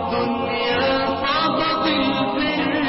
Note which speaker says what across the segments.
Speaker 1: الدنيا طابت البر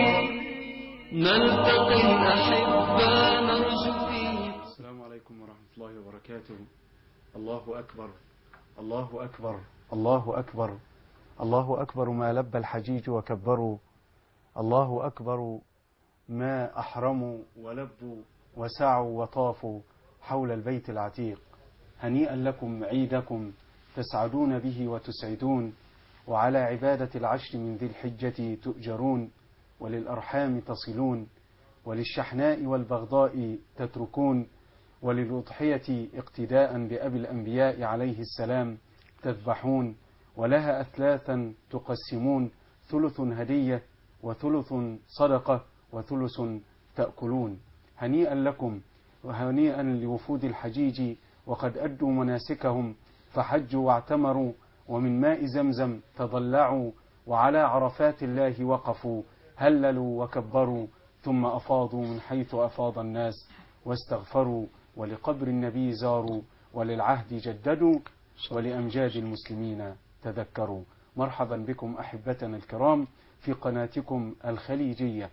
Speaker 1: نلتقي الأحبة نرجو فيه
Speaker 2: السلام عليكم ورحمة الله وبركاته الله أكبر الله أكبر الله أكبر الله أكبر ما لبى الحجيج وكبروا الله أكبر ما أحرموا ولبوا وسعوا وطافوا حول البيت العتيق هنيئا لكم عيدكم تسعدون به وتسعدون وعلى عبادة العشر من ذي الحجة تؤجرون وللأرحام تصلون وللشحناء والبغضاء تتركون وللأضحية اقتداء بأبي الأنبياء عليه السلام تذبحون ولها أثلاثا تقسمون ثلث هدية وثلث صدقة وثلث تأكلون هنيئا لكم وهنيئا لوفود الحجيج وقد أدوا مناسكهم فحجوا واعتمروا ومن ماء زمزم تضلعوا وعلى عرفات الله وقفوا هللوا وكبروا ثم أفاضوا من حيث أفاض الناس واستغفروا ولقبر النبي زاروا وللعهد جددوا ولأمجاد المسلمين تذكروا مرحبا بكم أحبتنا الكرام في قناتكم الخليجية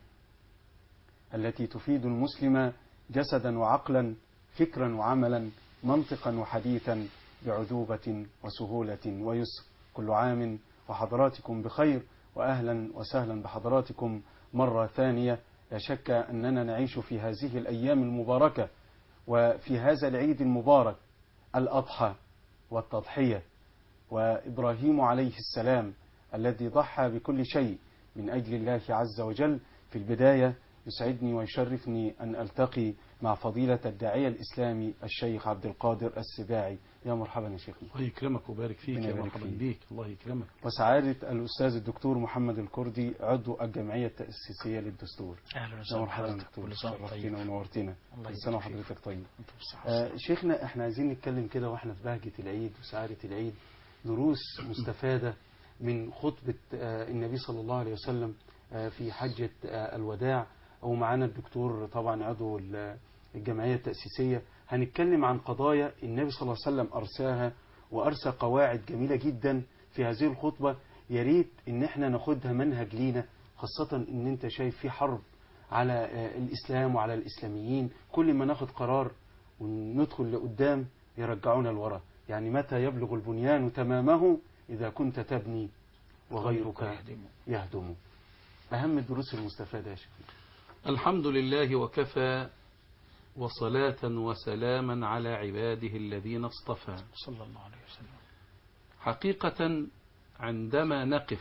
Speaker 2: التي تفيد المسلم جسدا وعقلا فكرا وعملا منطقا وحديثا بعذوبة وسهولة ويسر كل عام وحضراتكم بخير وأهلا وسهلا بحضراتكم مرة ثانية لا شك أننا نعيش في هذه الأيام المباركة وفي هذا العيد المبارك الأضحى والتضحية وإبراهيم عليه السلام الذي ضحى بكل شيء من أجل الله عز وجل في البداية يسعدني ويشرفني أن ألتقي مع فضيلة الداعية الإسلامي الشيخ عبد القادر السباعي يا مرحبا يا شيخنا
Speaker 3: الله يكرمك ويبارك فيك
Speaker 2: ربنا
Speaker 3: يا
Speaker 2: يبارك
Speaker 3: مرحبا
Speaker 2: فيك.
Speaker 3: بيك الله يكرمك
Speaker 2: وسعادة الأستاذ الدكتور محمد الكردي عضو الجمعية التأسيسية للدستور
Speaker 4: اهلا
Speaker 2: يا
Speaker 4: وسهلا
Speaker 2: مرحبا
Speaker 4: بحضرتك
Speaker 2: دكتور
Speaker 4: كل سنه وانت طيب
Speaker 2: شرفتنا ونورتنا
Speaker 4: الله
Speaker 2: كل سنة
Speaker 4: يبارك فيك.
Speaker 2: وحضرتك طيب
Speaker 4: انت بالصحه
Speaker 2: آه،
Speaker 4: والسلامة.
Speaker 2: شيخنا احنا عايزين نتكلم كده واحنا في بهجة العيد وسعادة العيد دروس مستفادة من خطبة آه، النبي صلى الله عليه وسلم آه، في حجة آه، الوداع أو معانا الدكتور طبعا عضو ال- الجمعية التأسيسية هنتكلم عن قضايا النبي صلى الله عليه وسلم أرساها وأرسى قواعد جميلة جدا في هذه الخطبة يا ريت إن احنا ناخدها منهج لينا خاصة إن أنت شايف في حرب على آه، الإسلام وعلى الإسلاميين كل ما ناخد قرار وندخل لقدام يرجعونا لورا يعني متى يبلغ البنيان تمامه إذا كنت تبني وغيرك
Speaker 4: يهدمه.
Speaker 2: يهدم أهم الدروس المستفادة يا شيخ
Speaker 3: الحمد لله وكفى وصلاة وسلاما على عباده الذين اصطفى
Speaker 4: صلى الله عليه وسلم
Speaker 3: حقيقة عندما نقف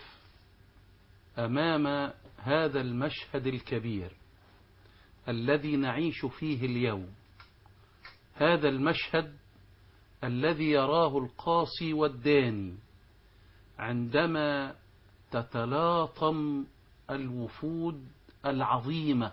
Speaker 3: أمام هذا المشهد الكبير الذي نعيش فيه اليوم هذا المشهد الذي يراه القاصي والداني عندما تتلاطم الوفود العظيمة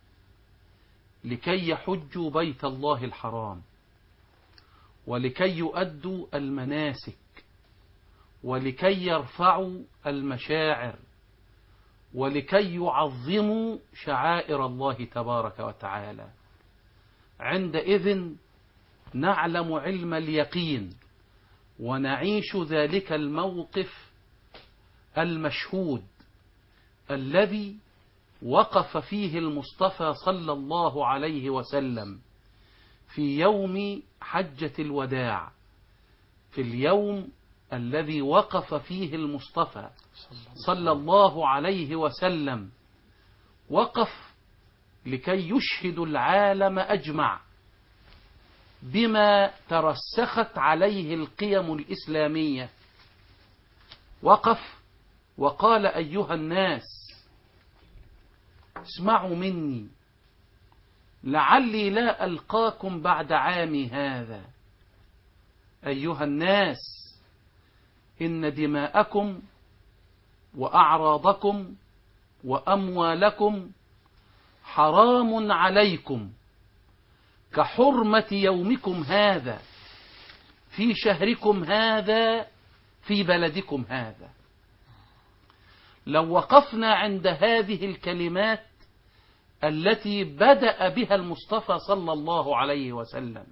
Speaker 3: لكي يحجوا بيت الله الحرام ولكي يؤدوا المناسك ولكي يرفعوا المشاعر ولكي يعظموا شعائر الله تبارك وتعالى عندئذ نعلم علم اليقين ونعيش ذلك الموقف المشهود الذي وقف فيه المصطفى صلى الله عليه وسلم في يوم حجة الوداع في اليوم الذي وقف فيه المصطفى صلى الله عليه وسلم وقف لكي يشهد العالم أجمع بما ترسخت عليه القيم الإسلامية وقف وقال أيها الناس اسمعوا مني لعلي لا ألقاكم بعد عامي هذا أيها الناس إن دماءكم وأعراضكم وأموالكم حرام عليكم كحرمة يومكم هذا في شهركم هذا في بلدكم هذا لو وقفنا عند هذه الكلمات التي بدأ بها المصطفى صلى الله عليه وسلم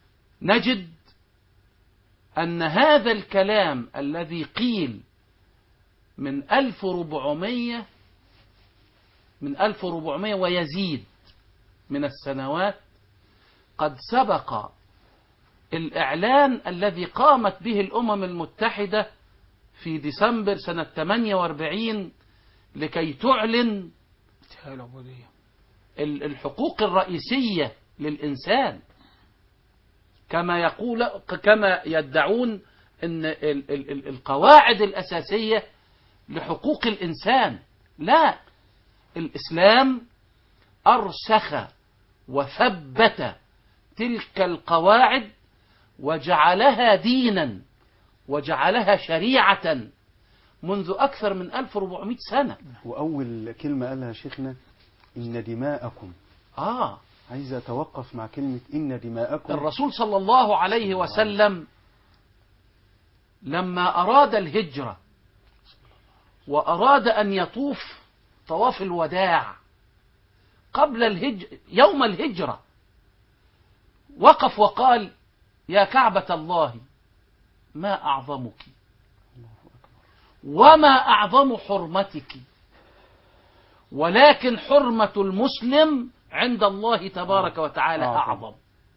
Speaker 3: نجد أن هذا الكلام الذي قيل من 1400 من 1400 ويزيد من السنوات قد سبق الإعلان الذي قامت به الأمم المتحدة في ديسمبر سنة 48 لكي تعلن
Speaker 4: انتهاء العبودية
Speaker 3: ال- الحقوق الرئيسية للإنسان كما يقول كما يدعون أن ال- ال- ال- القواعد الأساسية لحقوق الإنسان لا الإسلام أرسخ وثبت تلك القواعد وجعلها دينا وجعلها شريعة منذ أكثر من 1400 سنة
Speaker 2: وأول كلمة قالها شيخنا إن دماءكم
Speaker 3: آه
Speaker 2: عايز أتوقف مع كلمة إن دماءكم
Speaker 3: الرسول صلى الله عليه وسلم لما أراد الهجرة وأراد أن يطوف طواف الوداع قبل الهج... يوم الهجرة وقف وقال يا كعبة الله ما أعظمك وما أعظم حرمتك ولكن حرمة المسلم عند الله تبارك وتعالى
Speaker 2: أعظم.
Speaker 3: أعظم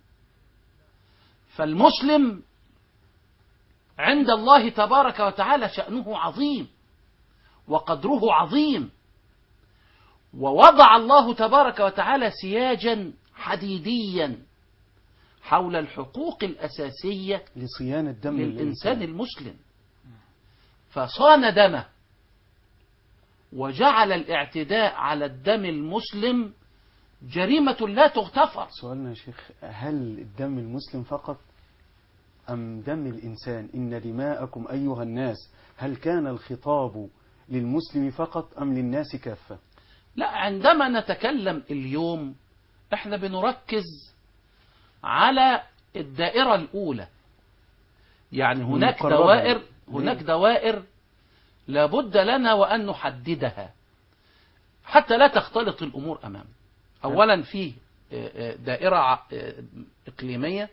Speaker 3: فالمسلم عند الله تبارك وتعالى شأنه عظيم وقدره عظيم ووضع الله تبارك وتعالى سياجا حديديا حول الحقوق الأساسية
Speaker 2: لصيانة دم
Speaker 3: للإنسان المسلم فصان دمه وجعل الاعتداء على الدم المسلم جريمة لا تغتفر
Speaker 2: سؤالنا يا شيخ هل الدم المسلم فقط أم دم الإنسان إن دماءكم أيها الناس هل كان الخطاب للمسلم فقط أم للناس كافة
Speaker 3: لا عندما نتكلم اليوم احنا بنركز على الدائرة الأولى يعني هناك
Speaker 2: المقربة.
Speaker 3: دوائر هناك
Speaker 2: ليه؟
Speaker 3: دوائر لابد لنا وأن نحددها حتى لا تختلط الأمور أمام أولا في آه، آه، دائرة ع- آه، إقليمية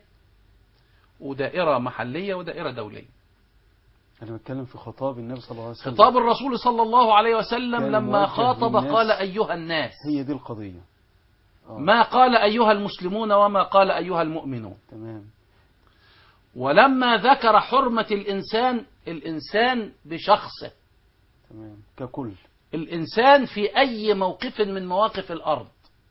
Speaker 3: ودائرة محلية ودائرة دولية
Speaker 2: أنا بتكلم في خطاب النبي صلى الله عليه وسلم
Speaker 3: خطاب الرسول صلى الله عليه وسلم
Speaker 2: كان
Speaker 3: لما
Speaker 2: موجه
Speaker 3: خاطب
Speaker 2: للناس.
Speaker 3: قال أيها الناس
Speaker 2: هي دي القضية آه.
Speaker 3: ما قال أيها المسلمون وما قال أيها المؤمنون
Speaker 2: تمام
Speaker 3: ولما ذكر حرمة الإنسان الإنسان بشخصه
Speaker 2: تمام ككل
Speaker 3: الإنسان في أي موقف من مواقف الأرض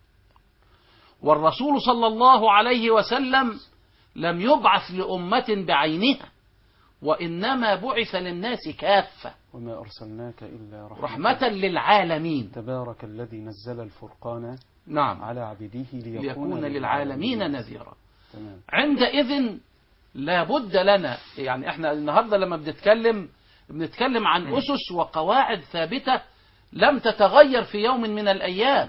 Speaker 3: والرسول صلى الله عليه وسلم لم يبعث لأمة بعينها وإنما بعث للناس كافة
Speaker 2: وما أرسلناك إلا رحمة,
Speaker 3: رحمة للعالمين
Speaker 2: تبارك الذي نزل الفرقان
Speaker 3: نعم
Speaker 2: على عبده ليكون,
Speaker 3: ليكون للعالمين نذيرا
Speaker 2: تمام
Speaker 3: عندئذ لابد لنا يعني احنا النهارده لما بنتكلم بنتكلم عن اسس وقواعد ثابته لم تتغير في يوم من الايام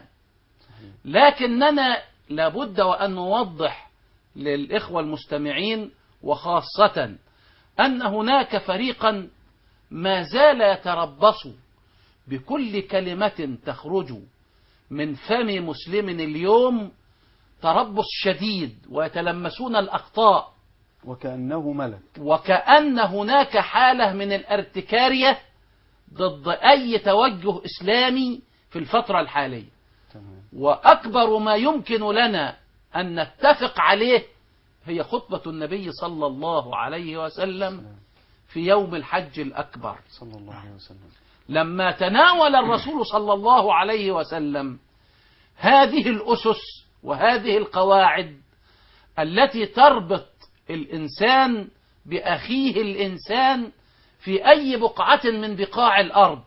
Speaker 3: لكننا لابد وان نوضح للاخوه المستمعين وخاصه ان هناك فريقا ما زال يتربص بكل كلمه تخرج من فم مسلم اليوم تربص شديد ويتلمسون الأخطاء
Speaker 2: وكأنه ملك
Speaker 3: وكأن هناك حالة من الارتكارية ضد أي توجه إسلامي في الفترة الحالية
Speaker 2: تمام
Speaker 3: وأكبر ما يمكن لنا أن نتفق عليه هي خطبة النبي صلى الله عليه وسلم في يوم الحج الأكبر
Speaker 2: صلى الله عليه وسلم
Speaker 3: لما تناول الرسول صلى الله عليه وسلم هذه الأسس وهذه القواعد التي تربط الإنسان بأخيه الإنسان في أي بقعة من بقاع الأرض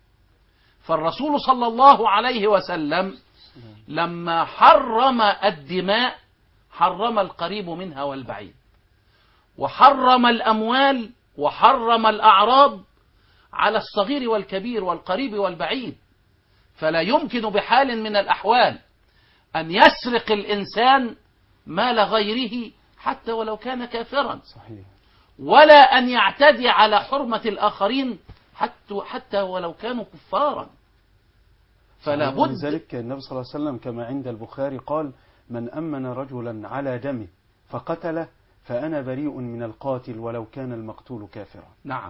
Speaker 3: فالرسول صلى الله عليه وسلم لما حرم الدماء حرم القريب منها والبعيد وحرم الأموال وحرم الأعراض على الصغير والكبير والقريب والبعيد فلا يمكن بحال من الأحوال أن يسرق الإنسان مال غيره حتى ولو كان كافرا
Speaker 2: صحيح
Speaker 3: ولا أن يعتدي على حرمة الآخرين حتى حتى ولو كانوا كفارا فلا بد
Speaker 2: لذلك النبي صلى الله عليه وسلم كما عند البخاري قال من أمن رجلا على دمه فقتله فأنا بريء من القاتل ولو كان المقتول كافرا
Speaker 3: نعم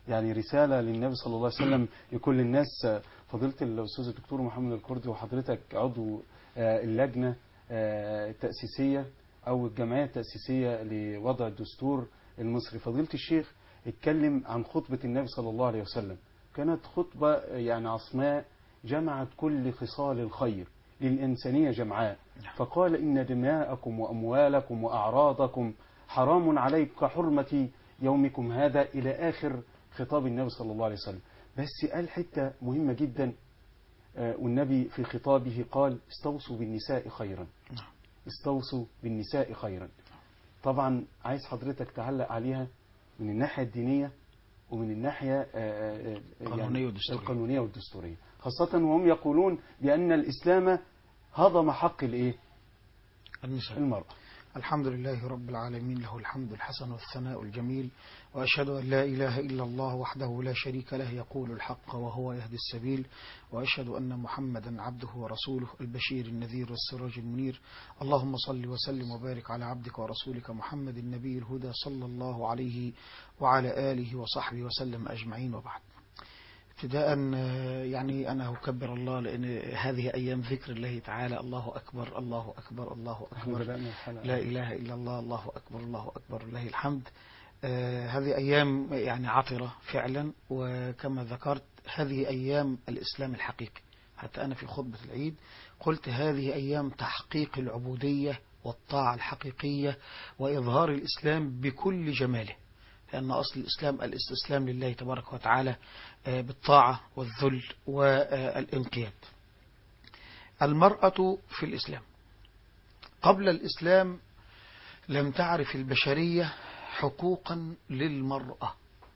Speaker 2: يعني رسالة للنبي صلى الله عليه وسلم لكل الناس آه، فضيلة الأستاذ الدكتور محمد الكردي وحضرتك عضو آه، اللجنة آه، التأسيسية أو الجمعية التأسيسية لوضع الدستور المصري فضيلة الشيخ اتكلم عن خطبة النبي صلى الله عليه وسلم كانت خطبة آه، يعني عصماء جمعت كل خصال الخير للإنسانية جمعاء فقال إن دماءكم وأموالكم وأعراضكم حرام عليكم كحرمة يومكم هذا إلى آخر خطاب النبي صلى الله عليه وسلم بس قال حتة مهمة جدا آه، والنبي في خطابه قال استوصوا بالنساء خيرا استوصوا بالنساء خيرا طبعا عايز حضرتك تعلق عليها من الناحية الدينية ومن الناحية آه، آه، آه،
Speaker 4: القانونية والدستورية.
Speaker 2: القانونية والدستورية خاصة وهم يقولون بأن الإسلام هضم حق الإيه؟
Speaker 4: النساء
Speaker 2: المرأة
Speaker 4: الحمد لله رب العالمين له الحمد الحسن والثناء الجميل وأشهد أن لا إله إلا الله وحده لا شريك له يقول الحق وهو يهدي السبيل وأشهد أن محمدا عبده ورسوله البشير النذير والسراج المنير اللهم صل وسلم وبارك على عبدك ورسولك محمد النبي الهدى صلى الله عليه وعلى آله وصحبه وسلم أجمعين وبعد ابتداء آه، يعني أنا أكبر الله لأن هذه أيام ذكر الله تعالى الله أكبر الله أكبر الله
Speaker 2: احنا
Speaker 4: أكبر
Speaker 2: بدأنا الحلقة
Speaker 4: لا إله إلا الله الله أكبر الله أكبر لله الحمد آه هذه أيام يعني عطرة فعلا وكما ذكرت هذه أيام الإسلام الحقيقي حتى أنا في خطبة العيد قلت هذه أيام تحقيق العبودية والطاعة الحقيقية وإظهار الإسلام بكل جماله لأن أصل الإسلام الاستسلام لله تبارك وتعالى آه، بالطاعة والذل والانقياد المرأة في الإسلام قبل الإسلام لم تعرف البشرية حقوقا للمرأة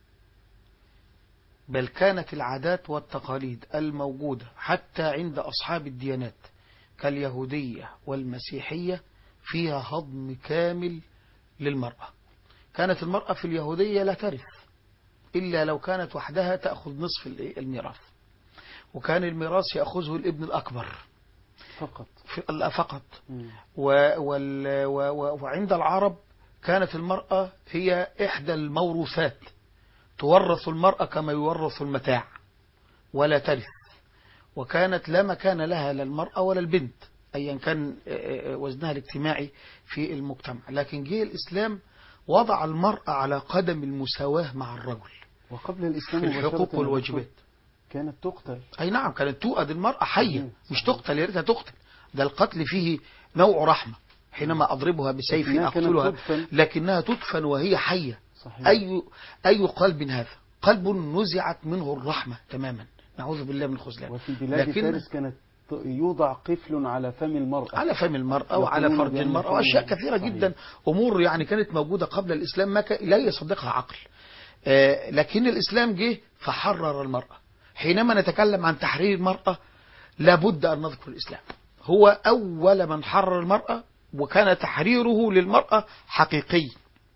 Speaker 4: بل كانت العادات والتقاليد الموجودة حتى عند أصحاب الديانات كاليهودية والمسيحية فيها هضم كامل للمرأة كانت المرأة في اليهودية لا ترث إلا لو كانت وحدها تأخذ نصف الإيه؟ الميراث وكان الميراث يأخذه الابن الأكبر
Speaker 2: فقط
Speaker 4: في- لا فقط
Speaker 2: مم.
Speaker 4: و وال و و وعند العرب كانت المرأة هي إحدى الموروثات تورث المرأة كما يورث المتاع ولا ترث وكانت لا مكان لها لا المرأة ولا البنت أيا كان آه، آه، وزنها الاجتماعي في المجتمع لكن جه الإسلام وضع المرأة على قدم المساواة مع الرجل
Speaker 2: وقبل الإسلام
Speaker 4: في
Speaker 2: مباشرة
Speaker 4: الحقوق
Speaker 2: يا
Speaker 4: والواجبات
Speaker 2: دكتور، كانت تقتل
Speaker 4: أي نعم كانت توأد المرأة حية
Speaker 2: صحيح،
Speaker 4: مش
Speaker 2: صحيح.
Speaker 4: تقتل يا ريتها تقتل ده القتل فيه نوع رحمة حينما أضربها بسيف
Speaker 2: لكنها كانت
Speaker 4: أقتلها
Speaker 2: تدفن.
Speaker 4: لكنها تدفن وهي حية
Speaker 2: صحيح
Speaker 4: أي أي قلب هذا قلب نزعت منه الرحمة تماما نعوذ بالله من الخذلان
Speaker 2: وفي بلاد
Speaker 4: لكن-
Speaker 2: فارس كانت ت- يوضع قفل على فم المرأة
Speaker 4: على فم المرأة وعلى
Speaker 2: يقولون
Speaker 4: فرج
Speaker 2: بأن
Speaker 4: المرأة
Speaker 2: فم-
Speaker 4: وأشياء كثيرة
Speaker 2: صحيح.
Speaker 4: جدا أمور يعني كانت موجودة قبل الإسلام ما كان لا يصدقها عقل آه، لكن الإسلام جه فحرر المرأة حينما نتكلم عن تحرير المرأة لابد أن نذكر الإسلام هو أول من حرر المرأة وكان تحريره للمرأة حقيقي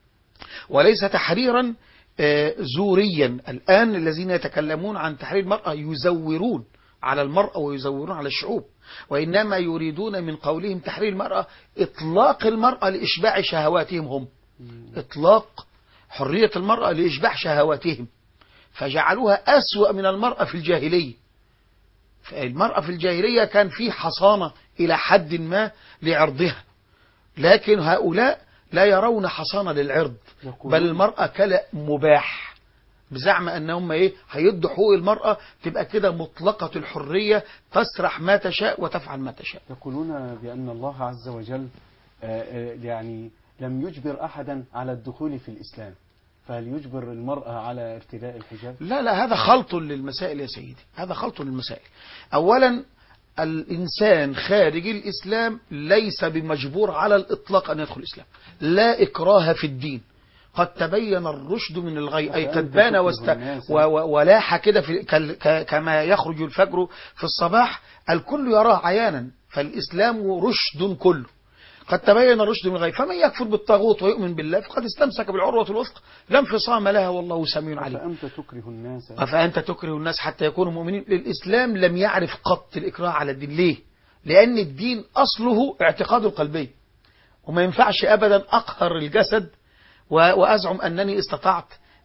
Speaker 4: وليس تحريرا آه، زوريا الآن الذين يتكلمون عن تحرير المرأة يزورون على المرأة ويزورون على الشعوب وإنما يريدون من قولهم تحرير المرأة إطلاق المرأة لإشباع شهواتهم هم إطلاق حرية المرأة لإشباع شهواتهم فجعلوها أسوأ من المرأة في الجاهلية المرأة في الجاهلية كان في حصانة إلى حد ما لعرضها لكن هؤلاء لا يرون حصانة للعرض
Speaker 2: يقولون-
Speaker 4: بل المرأة كلا مباح بزعم أنهم إيه هيدوا حقوق المرأة تبقى كده مطلقة الحرية تسرح ما تشاء وتفعل ما تشاء
Speaker 2: يقولون بأن الله عز وجل آه، آه، يعني لم يجبر أحدا على الدخول في الإسلام فهل يجبر المرأة على ارتداء الحجاب
Speaker 4: لا لا هذا خلط للمسائل يا سيدي هذا خلط للمسائل أولا الإنسان خارج الإسلام ليس بمجبور على الإطلاق أن يدخل الإسلام لا إكراه في الدين قد تبين الرشد من الغي أي
Speaker 2: فأنت
Speaker 4: قد بان
Speaker 2: تكره
Speaker 4: واست...
Speaker 2: الناس.
Speaker 4: و... و... ولاح كده في... كال- ك... كما يخرج الفجر في الصباح الكل يراه عيانا فالإسلام رشد كله قد تبين الرشد من الغي فمن يكفر بالطاغوت ويؤمن بالله فقد استمسك بالعروة الوثقى لا انفصام لها والله سميع عليم
Speaker 2: فأنت تكره الناس
Speaker 4: أفأنت تكره الناس حتى يكونوا مؤمنين الإسلام لم يعرف قط الإكراه على الدين ليه لأن الدين أصله اعتقاد القلبي وما ينفعش أبدا أقهر الجسد و- وأزعم أنني استطعت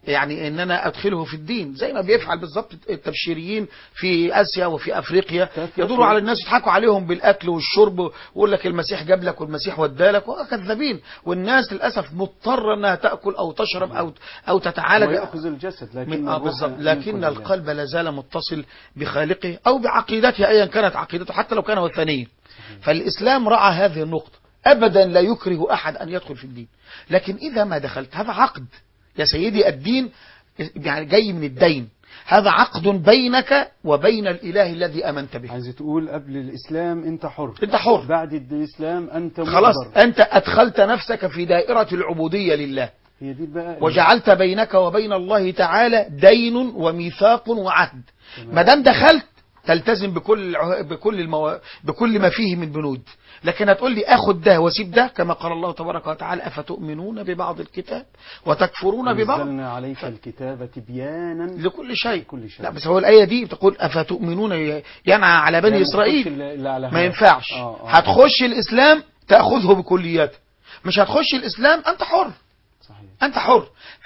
Speaker 4: يعني ان انا ادخله في الدين زي ما بيفعل بالظبط التبشيريين في اسيا وفي افريقيا يدوروا على الناس يضحكوا عليهم بالاكل والشرب ويقول لك المسيح جاب لك والمسيح ودالك وكذابين والناس للاسف مضطره انها تاكل او تشرب او او تتعالج
Speaker 2: ويأخذ الجسد لكن
Speaker 4: من آه
Speaker 2: الروح
Speaker 4: بالظبط
Speaker 2: ينفذ
Speaker 4: لكن
Speaker 2: الله.
Speaker 4: القلب لا زال متصل بخالقه او بعقيدته ايا كانت عقيدته حتى لو كان وثنيا فالاسلام راعى هذه النقطه ابدا لا يكره احد ان يدخل في الدين لكن اذا ما دخلت هذا عقد يا سيدي الدين يعني جاي من الدين هذا عقد بينك وبين الاله الذي امنت به
Speaker 2: عايز تقول قبل الإسلام أنت حر
Speaker 4: انت حر
Speaker 2: بعد الإسلام أنت
Speaker 4: خلاص
Speaker 2: مجبر.
Speaker 4: انت ادخلت نفسك في دائره العبوديه لله
Speaker 2: هي دي بقى
Speaker 4: وجعلت بينك وبين الله تعالى دين وميثاق وعهد
Speaker 2: تمام.
Speaker 4: ما دام دخلت تلتزم بكل العه- بكل المو... بكل ما فيه من بنود لكن هتقول لي اخد ده واسيب ده كما قال الله تبارك وتعالى افتؤمنون ببعض الكتاب وتكفرون ببعض
Speaker 2: نزلنا عليك الكتاب تبيانا
Speaker 4: لكل شيء
Speaker 2: لكل شيء
Speaker 4: لا بس هو الايه دي بتقول افتؤمنون ينعى على بني
Speaker 2: يعني ما تخش
Speaker 4: اسرائيل
Speaker 2: إلا- إلا على
Speaker 4: ما
Speaker 2: هوا.
Speaker 4: ينفعش
Speaker 2: آه، آه.
Speaker 4: هتخش الاسلام تاخذه بكلياته مش هتخش الاسلام انت حر
Speaker 2: صحيح
Speaker 4: أنت حر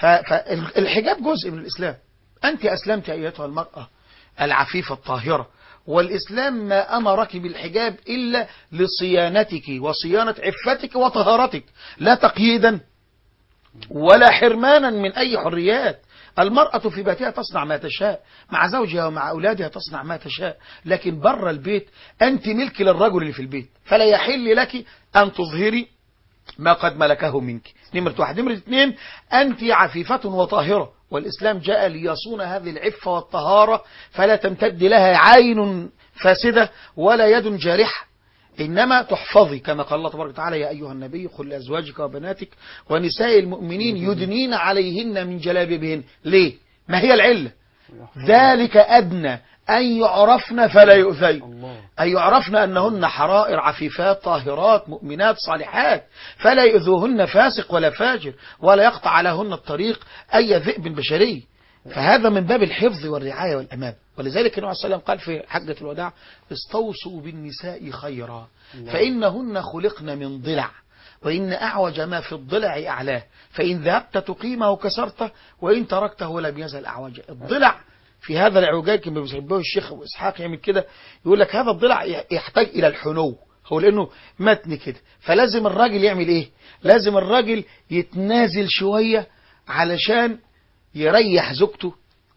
Speaker 4: فالحجاب جزء من الإسلام أنت أسلمت أيتها المرأة العفيفة الطاهرة والإسلام ما أمرك بالحجاب إلا لصيانتك وصيانة عفتك وطهارتك لا تقييدا ولا حرمانا من أي حريات المرأة في بيتها تصنع ما تشاء مع زوجها ومع أولادها تصنع ما تشاء لكن بره البيت أنت ملك للرجل اللي في البيت فلا يحل لك أن تظهري ما قد ملكه منك نمرة واحد نمرة اثنين أنت عفيفة وطاهرة والإسلام جاء ليصون هذه العفة والطهارة فلا تمتد لها عين فاسدة ولا يد جارحة إنما تحفظي كما قال الله تبارك وتعالى يا أيها النبي قل لأزواجك وبناتك ونساء المؤمنين يدنين عليهن من جلابيبهن ليه؟ ما هي العلة؟ ذلك أدنى أن يعرفن فلا يؤذين
Speaker 2: الله
Speaker 4: أن يعرفن أنهن حرائر عفيفات طاهرات مؤمنات صالحات فلا يؤذوهن فاسق ولا فاجر ولا يقطع لهن الطريق أي ذئب بشري فهذا من باب الحفظ والرعاية والأمان ولذلك النبي صلى الله عليه وسلم قال في حجة الوداع استوصوا بالنساء خيرا فإنهن خلقن من ضلع وإن أعوج ما في الضلع أعلاه فإن ذهبت تقيمه كسرته وإن تركته لم يزل أعوجا الضلع في هذا العوجاج كما بيسموه الشيخ أبو إسحاق يعمل كده يقول لك هذا الضلع يحتاج إلى الحنو هو لأنه متن كده فلازم الراجل يعمل إيه لازم الراجل يتنازل شوية علشان يريح زوجته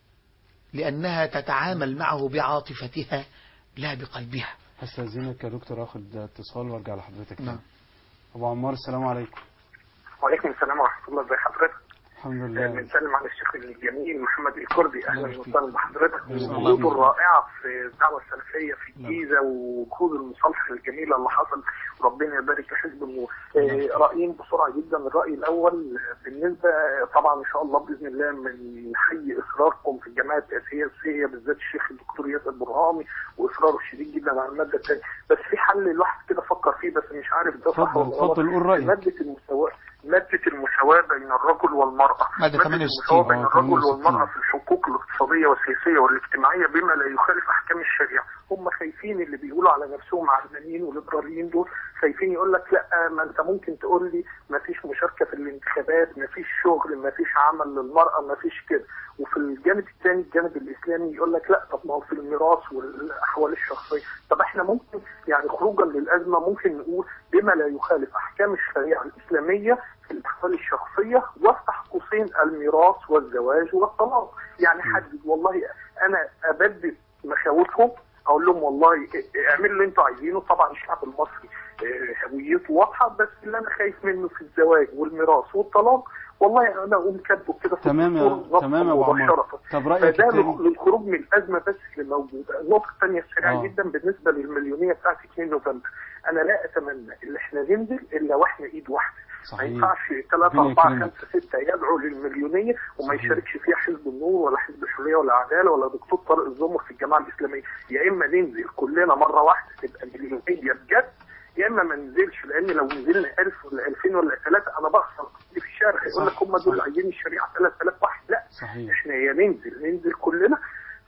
Speaker 4: لأنها تتعامل معه بعاطفتها لا بقلبها
Speaker 2: هستأذنك يا دكتور اخد اتصال وارجع لحضرتك
Speaker 4: نعم.
Speaker 2: تاني. ابو عمار السلام عليكم
Speaker 5: وعليكم السلام ورحمة الله ازي حضرتك
Speaker 2: الحمد لله
Speaker 5: بنسلم على الشيخ الجميل محمد الكردي
Speaker 2: الله
Speaker 5: اهلا
Speaker 2: يحفظك.
Speaker 5: وسهلا بحضرتك
Speaker 2: الله
Speaker 5: وجهوده
Speaker 2: يحفظك.
Speaker 5: الرائعة في الدعوة السلفية في الجيزة وجهود المصالحة الجميلة اللي حصل وربنا يبارك في حزب النور آه، رأيين بسرعة جدا الرأي الأول آه، بالنسبة آه، طبعا إن شاء الله بإذن الله من حي إصراركم في الجماعة السياسية السياسية بالذات الشيخ الدكتور ياسر برهامي وإصراره الشديد جدا على المادة الثانية بس في حل الواحد كده فكر فيه بس مش عارف ده صح
Speaker 2: اتفضل
Speaker 5: ولا غلط
Speaker 2: اتفضل قول رايك
Speaker 5: مادة المساواة مادة المساواة بين الرجل والمرأة
Speaker 4: مادة 68.
Speaker 5: المساواة بين
Speaker 2: آه،
Speaker 5: الرجل
Speaker 2: 68.
Speaker 5: والمرأة في الحقوق الاقتصادية والسياسية والاجتماعية بما لا يخالف أحكام الشريعة هم خايفين اللي بيقولوا على نفسهم علمانيين وليبراليين دول خايفين يقول لك لا ما انت ممكن تقول لي ما فيش مشاركة في الانتخابات ما فيش شغل ما فيش عمل للمرأة ما فيش كده وفي الجانب الثاني الجانب الإسلامي يقول لك لا طب ما هو في الميراث والأحوال الشخصية طب احنا ممكن يعني خروجا للأزمة ممكن نقول بما لا يخالف أحكام الشريعة الإسلامية في الأحوال الشخصية وافتح قوسين الميراث والزواج والطلاق يعني حدد والله أنا أبدد مخاوفهم أقول لهم والله اعملوا اللي أنتوا عايزينه طبعا الشعب المصري آه، هويته واضحة بس اللي أنا خايف منه في الزواج والميراث والطلاق والله أنا أقوم كاتبه كده في
Speaker 2: تمام يا-
Speaker 5: الدستور نصا
Speaker 2: تمام يا أبو عمار.
Speaker 5: مباشرة.
Speaker 2: طب رأيك
Speaker 5: فده
Speaker 2: التاني؟
Speaker 5: للخروج من الأزمة بس اللي موجودة النقطة الثانية السريعة
Speaker 2: آه.
Speaker 5: جدا بالنسبة للمليونية بتاعت 2 نوفمبر أنا لا أتمنى إن إحنا ننزل إلا وإحنا إيد واحدة ما
Speaker 2: صحيح
Speaker 5: ينفعش ثلاثة
Speaker 2: ربنا
Speaker 5: أربعة
Speaker 2: يكرمك.
Speaker 5: خمسة ستة يدعوا للمليونية وما
Speaker 2: صحيح.
Speaker 5: يشاركش فيها حزب النور ولا حزب الحرية ولا العدالة ولا دكتور طارق الزمر في الجماعة الإسلامية يا إما ننزل كلنا مرة واحدة تبقى مليونية بجد يا إما ما ننزلش لأن لو نزلنا 1000 ولا 2000 ولا 3 أنا بخسر في الشارع يقول
Speaker 2: صح،
Speaker 5: لك هم دول
Speaker 2: صح.
Speaker 5: عايزين الشريعة 3000 واحد لا
Speaker 2: صحيح
Speaker 5: احنا يا ننزل ننزل كلنا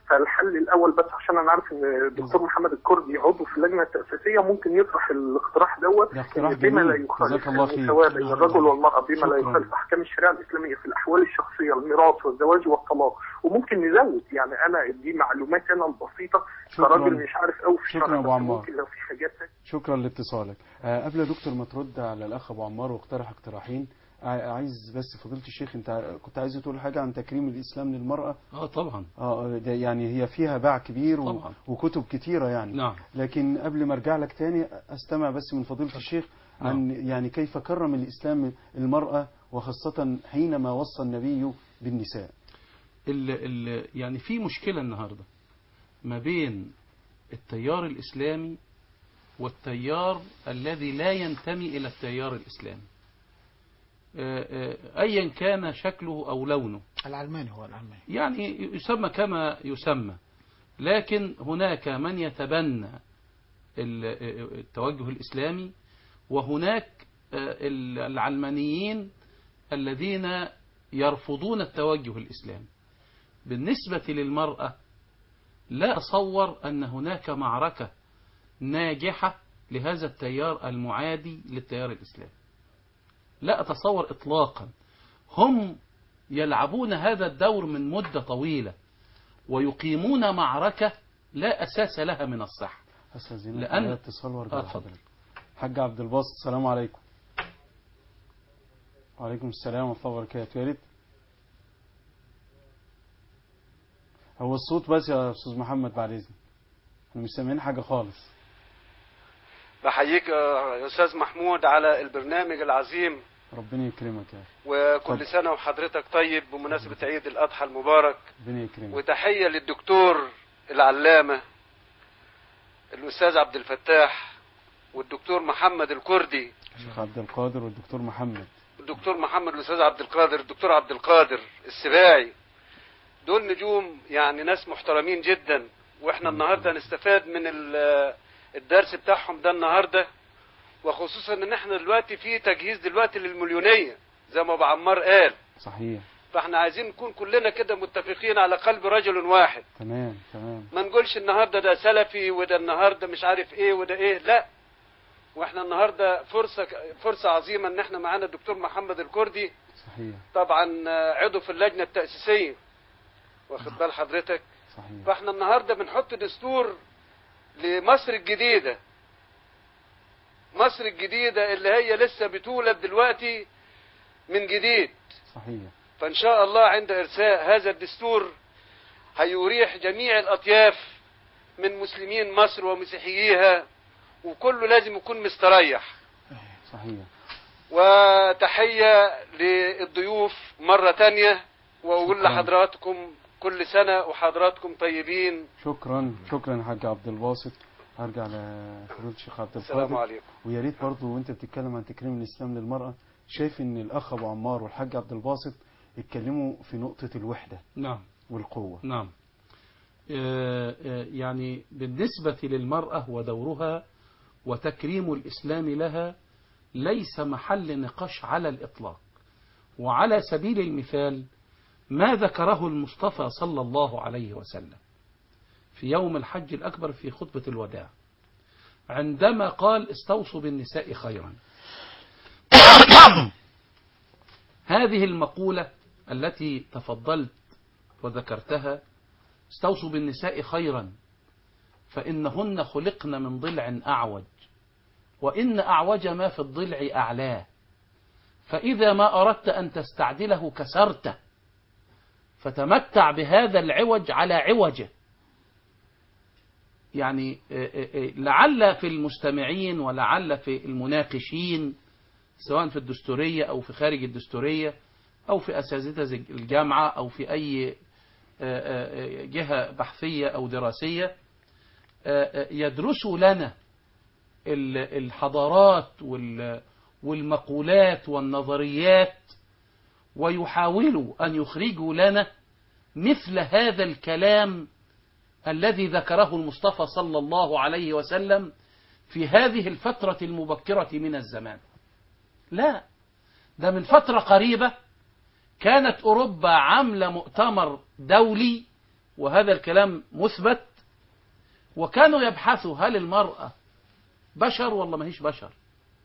Speaker 5: فالحل الاول بس عشان انا عارف ان الدكتور محمد الكردي عضو في اللجنه التاسيسيه ممكن يطرح الاقتراح دوت
Speaker 2: ده اقتراح
Speaker 5: إن بما لا
Speaker 2: جميل.
Speaker 5: يخالف
Speaker 2: جزاك الله خير.
Speaker 5: المساواه بين الرجل والمراه بما لا
Speaker 2: شكراً.
Speaker 5: يخالف احكام الشريعه الاسلاميه في الاحوال الشخصيه الميراث والزواج والطلاق وممكن نزود يعني انا دي معلومات انا البسيطه
Speaker 2: شكراً.
Speaker 5: كراجل مش عارف قوي في
Speaker 2: شكراً
Speaker 5: الشرع
Speaker 2: أبو
Speaker 5: بس
Speaker 2: عمار.
Speaker 5: ممكن لو في حاجات تانية
Speaker 2: شكرا لاتصالك آه، قبل يا دكتور ما ترد على الاخ ابو عمار واقترح اقتراحين ع- عايز بس فضيله الشيخ انت ع- كنت عايز تقول حاجه عن تكريم الاسلام للمراه
Speaker 3: اه طبعا
Speaker 2: اه ده يعني هي فيها باع كبير و...
Speaker 3: طبعا.
Speaker 2: وكتب كتيره يعني
Speaker 3: نعم
Speaker 2: لكن قبل ما ارجع لك تاني استمع بس من فضيله الشيخ عن يعني كيف كرم الاسلام المراه وخاصه حينما وصى النبي بالنساء
Speaker 3: ال ال يعني في مشكلة النهاردة ما بين التيار الإسلامي والتيار الذي لا ينتمي إلى التيار الإسلامي آه، آه، أيا كان شكله أو لونه
Speaker 4: العلماني هو العلماني
Speaker 3: يعني يسمى كما يسمى لكن هناك من يتبنى ال- التوجه الإسلامي وهناك آه، العلمانيين الذين يرفضون التوجه الإسلامي بالنسبة للمرأة لا أتصور أن هناك معركة ناجحة لهذا التيار المعادي للتيار الإسلامي لا أتصور إطلاقا هم يلعبون هذا الدور من مدة طويلة ويقيمون معركة لا أساس لها من الصحة
Speaker 2: استاذنك
Speaker 3: لأن-
Speaker 2: معايا اتصال وارجع
Speaker 3: آه، اتفضل.
Speaker 2: لحضرتك حاج عبد الباسط السلام عليكم وعليكم السلام ورحمه الله وبركاته يا ريت هو الصوت بس يا استاذ محمد بعد اذنك احنا مش سامعين حاجه خالص
Speaker 6: بحييك يا استاذ محمود على البرنامج العظيم
Speaker 2: ربنا يكرمك يا اخي
Speaker 6: وكل
Speaker 2: اتفضل.
Speaker 6: سنه وحضرتك طيب بمناسبه عيد الاضحى المبارك
Speaker 2: ربنا يكرمك
Speaker 6: وتحيه للدكتور العلامه الاستاذ عبد الفتاح والدكتور محمد الكردي
Speaker 2: الشيخ عبد القادر والدكتور محمد
Speaker 6: الدكتور محمد الاستاذ عبد القادر الدكتور عبد القادر السباعي دول نجوم يعني ناس محترمين جدا واحنا النهارده هنستفاد من ال- الدرس بتاعهم ده النهارده وخصوصا ان احنا دلوقتي في تجهيز دلوقتي للمليونيه زي ما ابو عمار قال
Speaker 2: صحيح
Speaker 6: فاحنا عايزين نكون كلنا كده متفقين على قلب رجل واحد
Speaker 2: تمام تمام
Speaker 6: ما نقولش النهارده ده سلفي وده النهارده مش عارف ايه وده ايه لا واحنا النهارده فرصه فرصه عظيمه ان احنا معانا الدكتور محمد الكردي
Speaker 2: صحيح
Speaker 6: طبعا آه، عضو في اللجنه التاسيسيه واخد بال حضرتك
Speaker 2: صحيح
Speaker 6: فاحنا النهارده بنحط دستور لمصر الجديده مصر الجديده اللي هي لسه بتولد دلوقتي من جديد
Speaker 2: صحيح
Speaker 6: فإن شاء الله عند إرساء هذا الدستور هيريح جميع الأطياف من مسلمين مصر ومسيحييها وكله لازم يكون مستريح
Speaker 2: صحيح
Speaker 6: وتحية للضيوف مرة تانية وأقول
Speaker 2: شكراً.
Speaker 6: لحضراتكم كل سنة وحضراتكم طيبين
Speaker 2: شكرا شكرا يا حاج عبد الباسط هرجع لفضيله الشيخ عبد
Speaker 6: السلام
Speaker 2: القادر
Speaker 6: عليكم
Speaker 2: ويا ريت برضه وانت بتتكلم عن تكريم الاسلام للمراه شايف ان الاخ ابو عمار والحاج عبد الباسط اتكلموا في نقطه الوحده
Speaker 3: نعم
Speaker 2: والقوه
Speaker 3: نعم آه، آه، يعني بالنسبة للمرأة ودورها وتكريم الإسلام لها ليس محل نقاش على الإطلاق وعلى سبيل المثال ما ذكره المصطفى صلى الله عليه وسلم في يوم الحج الأكبر في خطبة الوداع عندما قال استوصوا بالنساء خيرا هذه المقولة التي تفضلت وذكرتها استوصوا بالنساء خيرا فإنهن خلقن من ضلع أعوج وإن أعوج ما في الضلع أعلاه فإذا ما أردت أن تستعدله كسرته فتمتع بهذا العوج على عوجه يعني آه، آه، آه، لعل في المستمعين ولعل في المناقشين سواء في الدستورية أو في خارج الدستورية أو في أساتذة الجامعة أو في أي جهة بحثية أو دراسية يدرسوا لنا الحضارات والمقولات والنظريات ويحاولوا أن يخرجوا لنا مثل هذا الكلام الذي ذكره المصطفى صلى الله عليه وسلم في هذه الفترة المبكرة من الزمان لا ده من فترة قريبة كانت أوروبا عاملة مؤتمر دولي وهذا الكلام مثبت وكانوا يبحثوا هل المرأة بشر ولا ما هيش بشر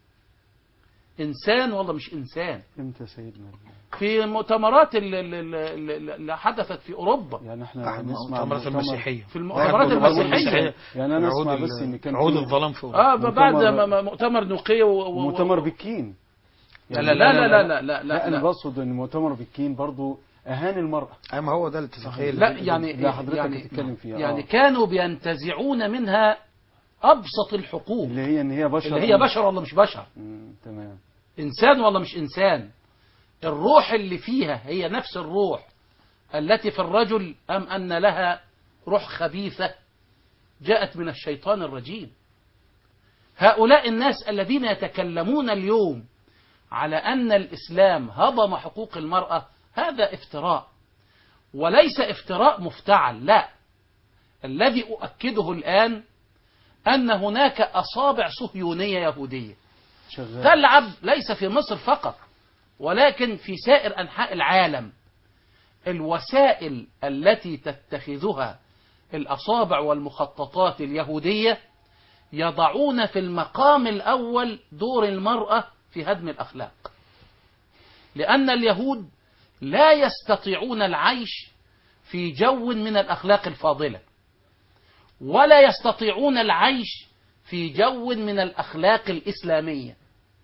Speaker 3: إنسان ولا مش إنسان
Speaker 2: امتى يا سيدنا
Speaker 3: في المؤتمرات اللي, اللي, اللي حدثت في أوروبا
Speaker 2: يعني احنا
Speaker 4: بعد
Speaker 2: نسمع
Speaker 4: مؤتمرات
Speaker 2: مؤتمر-
Speaker 4: المسيحية
Speaker 3: في المؤتمرات
Speaker 2: المؤتمرات
Speaker 3: المسيحية
Speaker 2: يعني انا اسمع
Speaker 4: عود
Speaker 2: بس ان كان
Speaker 4: عود
Speaker 2: في
Speaker 4: الظلام في أوروبا
Speaker 3: اه بعد
Speaker 2: مؤتمر-
Speaker 3: ما- ما- مؤتمر نقية و... و-
Speaker 2: مؤتمر بكين
Speaker 3: لا لا لا لا لا لا لا,
Speaker 2: لا انا
Speaker 3: لا.
Speaker 2: بقصد ان مؤتمر بكين برضو اهان المرأة
Speaker 4: أي ما هو ده الاتفاقية
Speaker 3: لا
Speaker 4: اللي-
Speaker 3: يعني
Speaker 2: لا حضرتك
Speaker 3: يعني
Speaker 2: بتتكلم فيها
Speaker 3: يعني
Speaker 2: آه.
Speaker 3: كانوا بينتزعون منها أبسط الحقوق
Speaker 2: اللي هي ان هي بشر
Speaker 3: اللي هي بشر ولا مش بشر
Speaker 2: مم، تمام
Speaker 3: إنسان ولا مش إنسان الروح اللي فيها هي نفس الروح التي في الرجل أم أن لها روح خبيثة جاءت من الشيطان الرجيم هؤلاء الناس الذين يتكلمون اليوم على أن الإسلام هضم حقوق المرأة هذا افتراء وليس افتراء مفتعل لا الذي أؤكده الآن أن هناك أصابع صهيونية يهودية
Speaker 2: شغال
Speaker 3: تلعب ليس في مصر فقط ولكن في سائر أنحاء العالم الوسائل التي تتخذها الأصابع والمخططات اليهودية يضعون في المقام الأول دور المرأة في هدم الأخلاق لأن اليهود لا يستطيعون العيش في جو من الأخلاق الفاضلة ولا يستطيعون العيش في جو من الأخلاق الإسلامية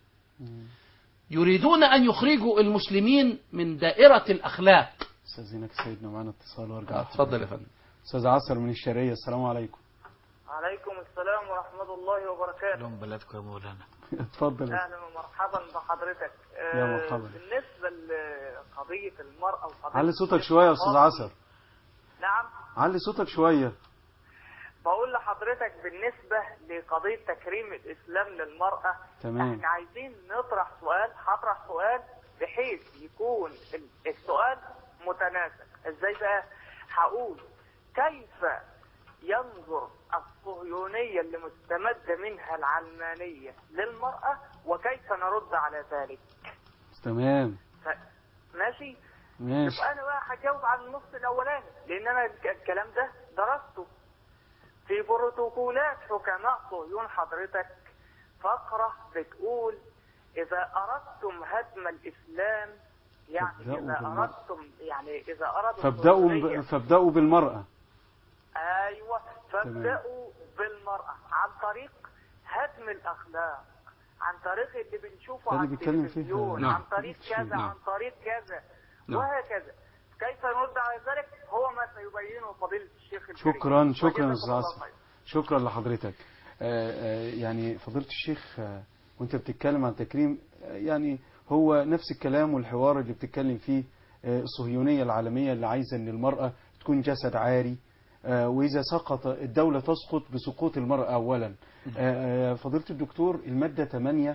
Speaker 3: يريدون أن يخرجوا المسلمين من دائرة الأخلاق
Speaker 2: استاذنك سيدنا معانا اتصال وارجع
Speaker 3: اتفضل يا فندم
Speaker 2: استاذ عسر من الشرقية السلام عليكم
Speaker 7: عليكم السلام ورحمة الله وبركاته
Speaker 4: لهم بلدكم يا مولانا
Speaker 2: اتفضل يا
Speaker 7: أهلا ومرحبا بحضرتك آه،
Speaker 2: يا مرحبا.
Speaker 7: بالنسبة لقضية المرأة وقضية
Speaker 2: علي صوتك شوية يا استاذ عسر
Speaker 7: نعم
Speaker 2: علي صوتك شوية
Speaker 7: بقول لحضرتك بالنسبة لقضية تكريم الإسلام للمرأة
Speaker 2: تمام.
Speaker 7: احنا عايزين نطرح سؤال هطرح سؤال بحيث يكون ال- السؤال متناسق ازاي بقى هقول كيف ينظر الصهيونية اللي مستمدة منها العلمانية للمرأة وكيف نرد على ذلك
Speaker 2: تمام
Speaker 7: ف- ماشي
Speaker 2: ماشي
Speaker 7: يبقى انا بقى هجاوب على النص الاولاني لان انا الك- الكلام ده درسته في بروتوكولات حكماء صهيون حضرتك فقرة بتقول اذا اردتم هدم الاسلام يعني
Speaker 2: فابدأوا
Speaker 7: اذا
Speaker 2: بالمرأة.
Speaker 7: اردتم يعني اذا ارادوا
Speaker 2: فابدأوا
Speaker 7: الصهيونية-
Speaker 2: فابدأوا بالمرأة
Speaker 7: ايوه فابدأوا بالمرأة عن طريق هدم الاخلاق عن طريق اللي بنشوفه
Speaker 2: ده
Speaker 7: على
Speaker 2: اللي بيتكلم فيه.
Speaker 7: التلفزيون
Speaker 3: نعم.
Speaker 7: عن طريق كذا
Speaker 3: نعم.
Speaker 7: عن طريق كذا
Speaker 3: نعم.
Speaker 7: وهكذا كيف نرد على ذلك هو ما سيبينه فضيلة الشيخ الكريم
Speaker 2: شكرا شكرا يا
Speaker 7: وجزاكم
Speaker 2: استاذ
Speaker 7: الله
Speaker 2: عاصم
Speaker 7: خير.
Speaker 2: شكرا لحضرتك آه، آه، يعني فضيلة الشيخ آه، وانت بتتكلم عن تكريم آه، يعني هو نفس الكلام والحوار اللي بتتكلم فيه آه، الصهيونية العالمية اللي عايزة ان المرأة تكون جسد عاري آه، وإذا سقط الدولة تسقط بسقوط المرأة أولا آه، آه، فضيلة الدكتور المادة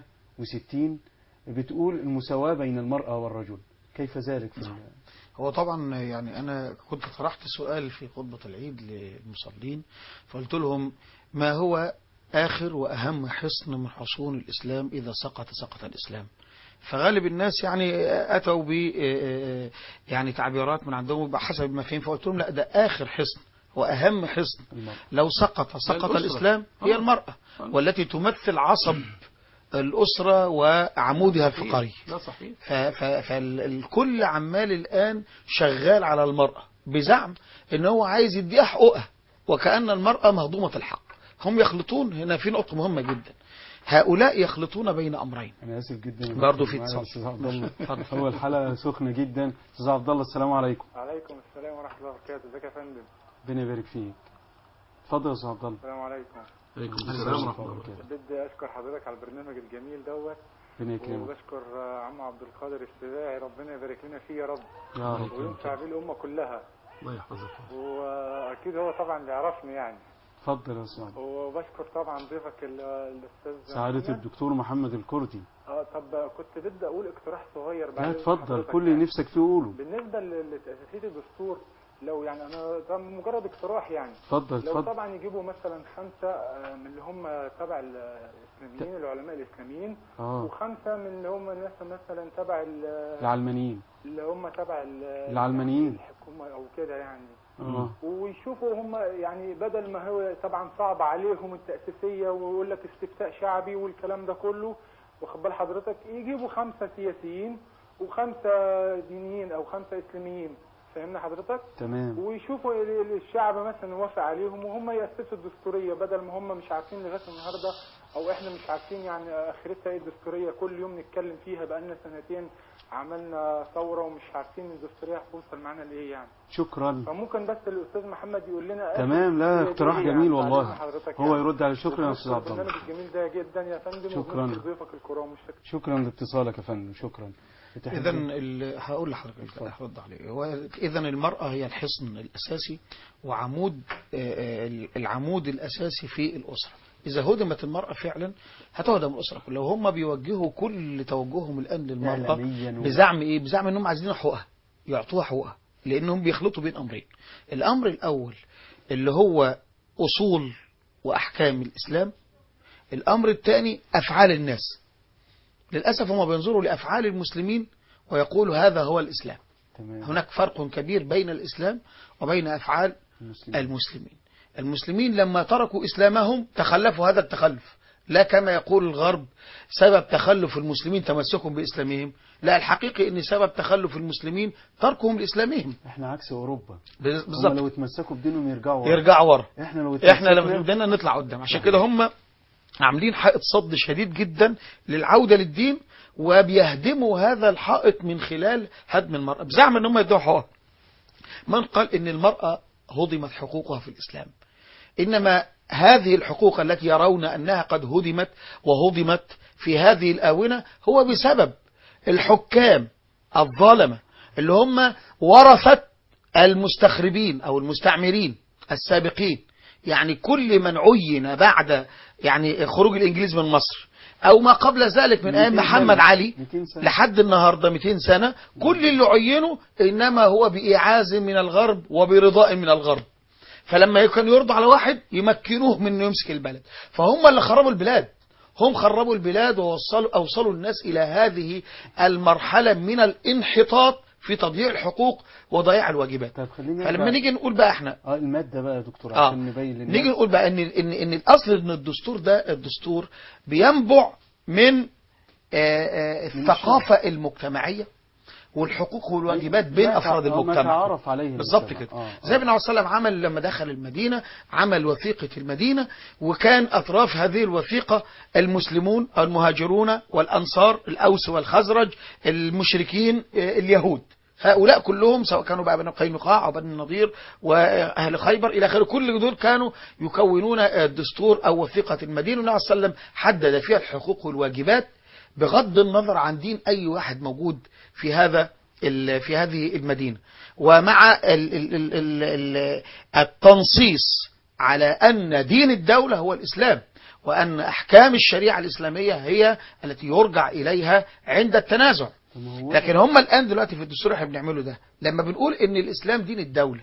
Speaker 2: 68 بتقول المساواة بين المرأة والرجل كيف ذلك في ال-
Speaker 4: هو طبعا يعني أنا كنت طرحت سؤال في خطبة العيد للمصلين فقلت لهم ما هو آخر وأهم حصن من حصون الإسلام إذا سقط سقط الإسلام فغالب الناس يعني أتوا ب يعني تعبيرات من عندهم بحسب ما فهم فقلت لهم لا ده آخر حصن وأهم حصن
Speaker 2: المرأة
Speaker 4: لو سقط سقط
Speaker 3: الأسرة.
Speaker 4: الإسلام هي
Speaker 3: آه.
Speaker 4: المرأة
Speaker 3: آه.
Speaker 4: والتي تمثل عصب الأسرة وعمودها الفقري
Speaker 3: لا صحيح
Speaker 4: فالكل عمال الآن شغال على المرأة بزعم ان هو عايز يديها حقوقها وكأن المرأة مهضومة الحق هم يخلطون هنا في نقطة مهمة جدا هؤلاء يخلطون بين أمرين
Speaker 2: أنا آسف جدا
Speaker 4: برضه في
Speaker 2: معايا
Speaker 4: اتصال.
Speaker 2: أستاذ عبد الله هو الحلقة سخنة جدا أستاذ عبد الله السلام عليكم
Speaker 8: عليكم السلام ورحمة الله وبركاته ازيك يا فندم
Speaker 2: ربنا يبارك فيك اتفضل يا أستاذ عبد الله
Speaker 8: السلام عليكم
Speaker 3: عليكم
Speaker 2: السلام ورحمة الله وبركاته
Speaker 8: بدي اشكر حضرتك على البرنامج الجميل دوت
Speaker 2: ربنا يكرمك
Speaker 8: وبشكر آه، عم عبد القادر السباعي ربنا يبارك لنا فيه يا رب
Speaker 2: يا رب
Speaker 8: وينفع بيه الامه كلها
Speaker 3: الله يحفظك
Speaker 8: واكيد هو طبعا اللي يعرفني يعني
Speaker 2: اتفضل يا أستاذ عبد الله.
Speaker 8: وبشكر طبعا ضيفك ال- الاستاذ
Speaker 2: سعادة
Speaker 8: محمد.
Speaker 2: الدكتور محمد الكردي
Speaker 8: اه طب كنت بدي اقول اقتراح صغير
Speaker 2: لا
Speaker 8: بعد
Speaker 2: اتفضل
Speaker 8: حضرتك
Speaker 2: كل اللي
Speaker 8: يعني.
Speaker 2: نفسك فيه قوله
Speaker 8: بالنسبه ل- لتاسيسيه الدستور لو يعني انا ده مجرد اقتراح يعني
Speaker 2: اتفضل
Speaker 8: لو
Speaker 2: اتفضل
Speaker 8: طبعا يجيبوا مثلا خمسة آه، من اللي هم تبع الإسلاميين العلماء الإسلاميين
Speaker 2: اه
Speaker 8: وخمسة من اللي هم الناس مثلا تبع ال-
Speaker 2: العلمانيين
Speaker 8: اللي هم تبع ال-
Speaker 2: العلمانيين.
Speaker 8: الحكومة أو كده يعني
Speaker 2: اه
Speaker 8: و- ويشوفوا هم يعني بدل ما هو طبعا صعب عليهم التأسيسية ويقول لك استفتاء شعبي والكلام ده كله واخد بال حضرتك يجيبوا خمسة سياسيين وخمسة دينيين أو خمسة إسلاميين فاهمنا حضرتك؟
Speaker 2: تمام
Speaker 8: ويشوفوا ال- ال- الشعب مثلا يوافق عليهم وهم يأسسوا الدستورية بدل ما هم مش عارفين لغاية النهاردة أو إحنا مش عارفين يعني آخرتها إيه الدستورية كل يوم نتكلم فيها بقالنا سنتين عملنا ثورة ومش عارفين الدستورية هتوصل معانا لإيه يعني
Speaker 2: شكرا
Speaker 8: فممكن بس الأستاذ محمد يقول لنا آخر
Speaker 2: تمام لا
Speaker 8: الدستورية
Speaker 2: اقتراح
Speaker 8: دي إيه
Speaker 2: جميل
Speaker 8: يعني بعد
Speaker 2: والله
Speaker 8: إذن حضرتك
Speaker 2: هو
Speaker 8: يعني.
Speaker 2: يرد على شكرا يا استاذ
Speaker 8: وبنشكر
Speaker 2: عبد الله
Speaker 8: البرنامج الجميل ده جدا يا فندم
Speaker 2: شكراً.
Speaker 8: وبنشكر ضيوفك الكرام مش
Speaker 2: شكرا لاتصالك يا فندم شكرا
Speaker 4: اذا ال- هقول لحضرتك هرد عليه هو اذا المراه هي الحصن الاساسي وعمود آه، آه، العمود الاساسي في الاسره اذا هدمت المراه فعلا هتهدم الاسره كلها وهم بيوجهوا كل توجههم الان للمراه
Speaker 2: إعلامياً و-
Speaker 4: بزعم ايه بزعم انهم عايزين حقوقها يعطوها حقوقها لانهم بيخلطوا بين امرين الامر الاول اللي هو اصول واحكام الاسلام الامر الثاني افعال الناس للاسف هم بينظروا لافعال المسلمين ويقولوا هذا هو الاسلام
Speaker 2: تمام
Speaker 4: هناك فرق كبير بين الاسلام وبين افعال
Speaker 2: المسلمين.
Speaker 4: المسلمين المسلمين لما تركوا اسلامهم تخلفوا هذا التخلف لا كما يقول الغرب سبب تخلف المسلمين تمسكهم باسلامهم لا الحقيقي ان سبب تخلف المسلمين تركهم لاسلامهم
Speaker 2: احنا عكس اوروبا
Speaker 4: بز-
Speaker 2: هم
Speaker 4: بالظبط
Speaker 2: لو اتمسكوا بدينهم يرجعوا ورا.
Speaker 4: يرجعوا ورا
Speaker 2: احنا لو
Speaker 4: احنا لما
Speaker 2: اتمسكنا-
Speaker 4: بدنا نطلع قدام عشان كده هم عاملين حائط صد شديد جدا للعودة للدين وبيهدموا هذا الحائط من خلال هدم المرأة بزعم ان هم يدعوا حقوقها من قال ان المرأة هضمت حقوقها في الاسلام انما هذه الحقوق التي يرون انها قد هدمت وهضمت في هذه الاونة هو بسبب الحكام الظالمة اللي هم ورثت المستخربين او المستعمرين السابقين يعني كل من عين بعد يعني خروج الانجليز من مصر او ما قبل ذلك من ايام
Speaker 2: 200
Speaker 4: محمد
Speaker 2: سنة.
Speaker 4: علي
Speaker 2: 200 سنة.
Speaker 4: لحد النهارده 200 سنه كل اللي عينوا انما هو بايعاز من الغرب وبرضاء من الغرب فلما كان يرضى على واحد يمكنوه من انه يمسك البلد فهم اللي خربوا البلاد هم خربوا البلاد ووصلوا اوصلوا الناس الى هذه المرحله من الانحطاط في تضييع الحقوق وضياع الواجبات
Speaker 2: طب خلينا
Speaker 4: فلما
Speaker 2: نرجع-
Speaker 4: نيجي نقول بقى احنا
Speaker 2: اه المادة بقى يا دكتور
Speaker 4: اه
Speaker 2: عشان نبين للناس
Speaker 4: نيجي نقول بقى ان ان ان الاصل ان الدستور ده الدستور بينبع من آه، آه، الثقافه المجتمعيه والحقوق والواجبات بين
Speaker 2: ما
Speaker 4: افراد
Speaker 2: تع- آه، ما
Speaker 4: المجتمع
Speaker 2: تعرف عليه
Speaker 4: بالظبط
Speaker 2: المجتمع.
Speaker 4: كده
Speaker 2: آه،
Speaker 4: زي
Speaker 2: آه.
Speaker 4: ابن عليه وسلم عمل لما دخل المدينه عمل وثيقه المدينه وكان اطراف هذه الوثيقه المسلمون المهاجرون والانصار الاوس والخزرج المشركين آه، اليهود هؤلاء كلهم سواء كانوا بقى بني قينقاع او بني النضير واهل خيبر الى اخره كل دول كانوا يكونون آه، الدستور او وثيقه المدينه والنبي صلى الله عليه وسلم حدد فيها الحقوق والواجبات بغض النظر عن دين اي واحد موجود في هذا ال- في هذه المدينه ومع ال ال ال ال ال التنصيص على ان دين الدوله هو الاسلام وان احكام الشريعه الاسلاميه هي التي يرجع اليها عند التنازع
Speaker 2: طب ما هو-
Speaker 4: لكن هم الان دلوقتي في الدستور احنا بنعمله ده لما بنقول ان الاسلام دين الدوله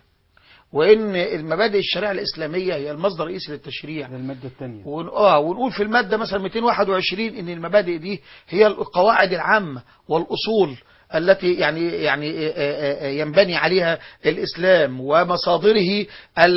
Speaker 4: وان المبادئ الشريعه الاسلاميه هي المصدر الرئيسي للتشريع
Speaker 2: ده المادة الثانية
Speaker 4: ون... اه ونقول في المادة مثلا 221 ان المبادئ دي هي القواعد العامة والاصول التي يعني يعني آه، آه، آه، ينبني عليها الاسلام ومصادره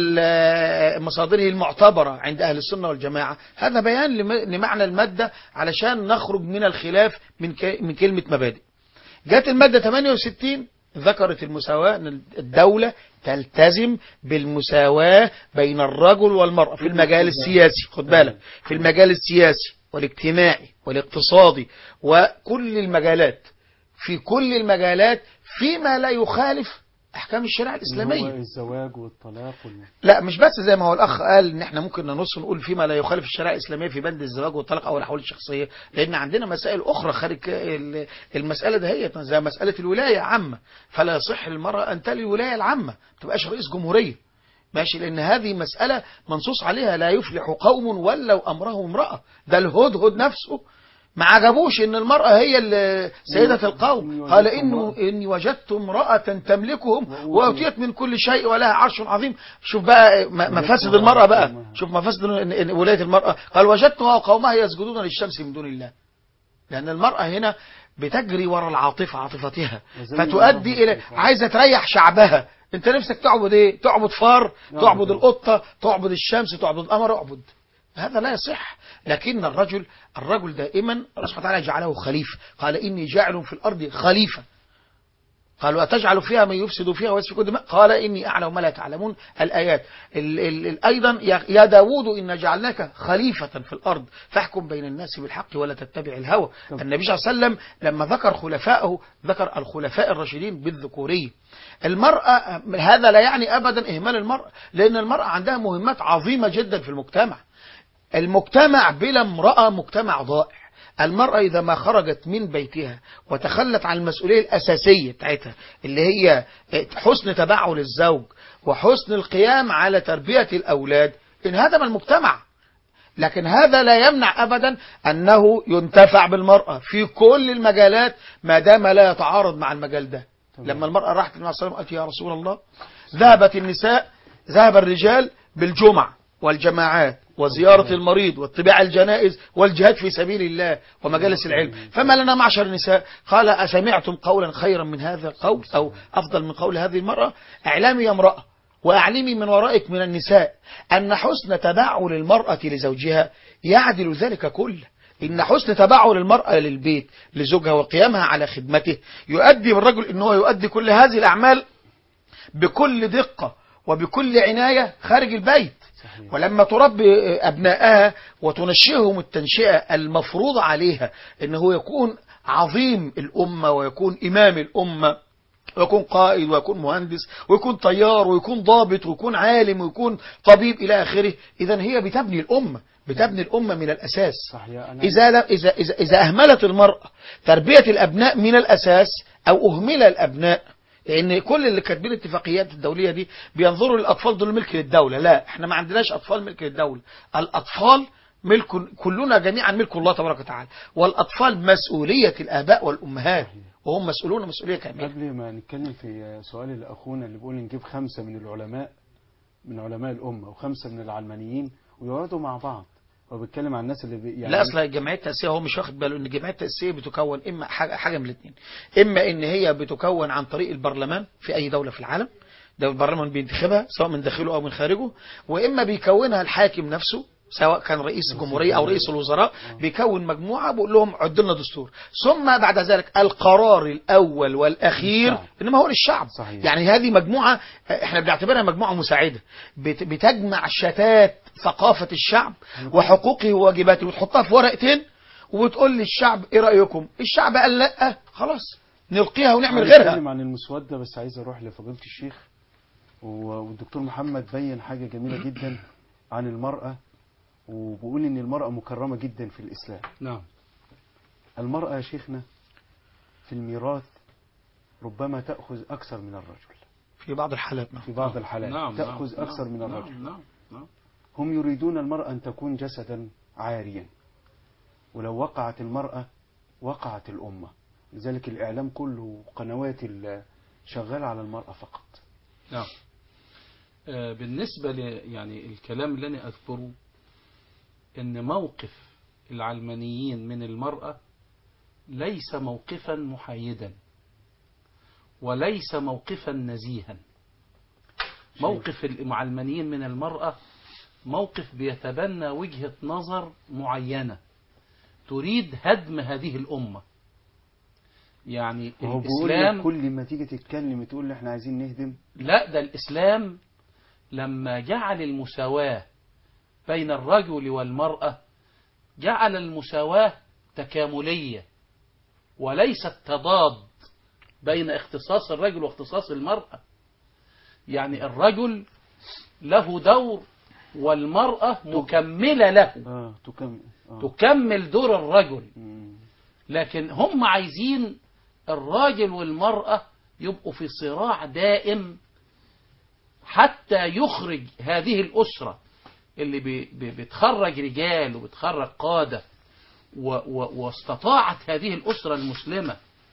Speaker 4: ال- مصادره المعتبرة عند اهل السنة والجماعة هذا بيان لم- لمعنى المادة علشان نخرج من الخلاف من ك- من كلمة مبادئ جت المادة 68 ذكرت المساواة أن الدولة تلتزم بالمساواة بين الرجل والمرأة في المجال السياسي خد بالك في المجال السياسي والاجتماعي والاقتصادي وكل المجالات في كل المجالات فيما لا يخالف أحكام الشريعة
Speaker 2: اللي
Speaker 4: الإسلامية
Speaker 2: هو الزواج والطلاق وال...
Speaker 4: لا مش بس زي ما هو الاخ قال ان احنا ممكن ننص نقول فيما لا يخالف الشريعه الاسلاميه في بند الزواج والطلاق او الاحوال الشخصيه لان عندنا مسائل اخرى خارج ال- المساله دهيت زي مساله الولايه عامه فلا يصح للمراه ان تلي الولايه العامه ما تبقاش رئيس جمهوريه ماشي لان هذه مساله منصوص عليها لا يفلح قوم ولوا امرهم امراه ده الهدهد نفسه ما عجبوش ان المرأة هي ال- سيدة القوم قال إنه إني وجدت امرأة تملكهم وأوتيت من كل شيء ولها عرش عظيم شوف بقى م- مفاسد المرأة بقى شوف مفاسد إن- إن ولاية المرأة قال وجدتها وقومها يسجدون للشمس من دون الله لأن المرأة هنا بتجري وراء العاطفة عاطفتها
Speaker 2: وزي
Speaker 4: فتؤدي
Speaker 2: الله
Speaker 4: إلى عايزة تريح شعبها انت نفسك تعبد ايه تعبد فار
Speaker 2: نعم.
Speaker 4: تعبد القطة تعبد الشمس تعبد القمر اعبد هذا لا يصح لكن الرجل الرجل دائما الله سبحانه وتعالى جعله خليفة قال إني جاعل في الأرض خليفة قالوا أتجعل فيها من يفسد فيها ويسفك الدماء قال إني أعلم ما لا تعلمون الآيات ال ال ال أيضا يا يا داود إن جعلناك خليفة في الأرض فاحكم بين الناس بالحق ولا تتبع الهوى
Speaker 2: طب.
Speaker 4: النبي صلى الله عليه وسلم لما ذكر خلفائه ذكر الخلفاء الراشدين بالذكورية المرأة هذا لا يعني أبدا إهمال المرأة لأن المرأة عندها مهمات عظيمة جدا في المجتمع المجتمع بلا امرأة مجتمع ضائع المرأة إذا ما خرجت من بيتها وتخلت عن المسؤولية الأساسية بتاعتها اللي هي حسن تبعل الزوج وحسن القيام على تربية الأولاد انهدم المجتمع لكن هذا لا يمنع أبدا أنه ينتفع بالمرأة في كل المجالات ما دام لا يتعارض مع المجال ده
Speaker 2: تمام.
Speaker 4: لما المرأة راحت النبي صلى الله عليه وسلم قالت يا رسول الله ذهبت النساء ذهب الرجال بالجمع والجماعات وزيارة المريض واتباع الجنائز والجهاد في سبيل الله ومجالس العلم فما لنا معشر النساء قال أسمعتم قولا خيرا من هذا القول أو أفضل من قول هذه المرأة اعلامي يا امرأة وأعلمي من ورائك من النساء أن حسن تبعل المرأة لزوجها يعدل ذلك كله إن حسن تبعل المرأة للبيت لزوجها وقيامها على خدمته يؤدي بالرجل أنه يؤدي كل هذه الأعمال بكل دقة وبكل عناية خارج البيت
Speaker 2: صحيح.
Speaker 4: ولما تربي أبنائها وتنشئهم التنشئة المفروضة عليها أنه يكون عظيم الأمة ويكون إمام الأمة ويكون قائد ويكون مهندس ويكون طيار ويكون ضابط ويكون عالم ويكون طبيب إلى آخره إذا هي بتبني الأمة بتبني الأمة من الأساس
Speaker 2: صحيح أنا
Speaker 4: إذا, لا- إذا, إذا, إذا أهملت المرأة تربية الأبناء من الأساس أو أهمل الأبناء لأن كل اللي كاتبين الاتفاقيات الدولية دي بينظروا للأطفال دول ملك للدولة لا احنا ما عندناش أطفال ملك للدولة الأطفال ملك كلنا جميعا ملك الله تبارك وتعالى والأطفال مسؤولية الآباء والأمهات وهم مسؤولون مسؤولية كاملة
Speaker 2: قبل ما نتكلم في سؤال لأخونا اللي بيقول نجيب خمسة من العلماء من علماء الأمة وخمسة من العلمانيين ويقعدوا مع بعض هو بيتكلم عن الناس اللي بي يعني
Speaker 4: لا اصل الجمعيه التاسيسيه هو مش واخد باله ان الجمعيه التاسيسيه بتكون اما حاجه حاجه من الاثنين اما ان هي بتكون عن طريق البرلمان في اي دوله في العالم ده البرلمان بينتخبها سواء من داخله او من خارجه واما بيكونها الحاكم نفسه سواء كان رئيس الجمهوريه او رئيس الوزراء بيكون مجموعه بيقول لهم عدوا لنا دستور ثم بعد ذلك القرار الاول والاخير
Speaker 2: للشعب.
Speaker 4: انما هو للشعب
Speaker 2: صحيح.
Speaker 4: يعني هذه مجموعه احنا بنعتبرها مجموعه مساعده بت- بتجمع شتات ثقافه الشعب وحقوقه وواجباته وتحطها في ورقتين وبتقول للشعب ايه رايكم الشعب قال لا خلاص نلقيها ونعمل غيرها
Speaker 2: هنتكلم عن المسودة بس عايز أروح لفضيلة الشيخ و- والدكتور محمد بين حاجة جميلة جدا عن المرأة وبقول إن المرأة مكرمة جدا في الإسلام
Speaker 3: نعم
Speaker 2: المرأة يا شيخنا في الميراث ربما تأخذ أكثر من الرجل
Speaker 4: في بعض الحالات نعم.
Speaker 2: في بعض الحالات
Speaker 3: نعم
Speaker 2: تأخذ
Speaker 3: نعم،
Speaker 2: أكثر من
Speaker 3: نعم،
Speaker 2: الرجل
Speaker 3: نعم نعم
Speaker 2: هم يريدون المرأة أن تكون جسدا عاريا ولو وقعت المرأة وقعت الأمة لذلك الإعلام كله وقنوات ال- شغالة على المرأة فقط
Speaker 3: نعم آه، بالنسبة ل يعني الكلام اللي أنا أذكره إن موقف العلمانيين من المرأة ليس موقفا محايدا وليس موقفا نزيها موقف العلمانيين من المرأة موقف بيتبنى وجهة نظر معينة تريد هدم هذه الأمة يعني
Speaker 2: وهو بيقول لك
Speaker 3: الإسلام
Speaker 2: كل ما تيجي تتكلم تقول لي احنا عايزين نهدم
Speaker 3: لا ده الإسلام لما جعل المساواة بين الرجل والمرأة جعل المساواة تكاملية وليست تضاد بين اختصاص الرجل واختصاص المرأة يعني الرجل له دور والمرأة مكملة له
Speaker 2: اه تكمل اه
Speaker 3: تكمل دور الرجل
Speaker 2: مم.
Speaker 3: لكن هم عايزين الراجل والمرأة يبقوا في صراع دائم حتى يخرج هذه الأسرة اللي بي- بي- بتخرج رجال وبتخرج قادة و- و- واستطاعت هذه الأسرة المسلمة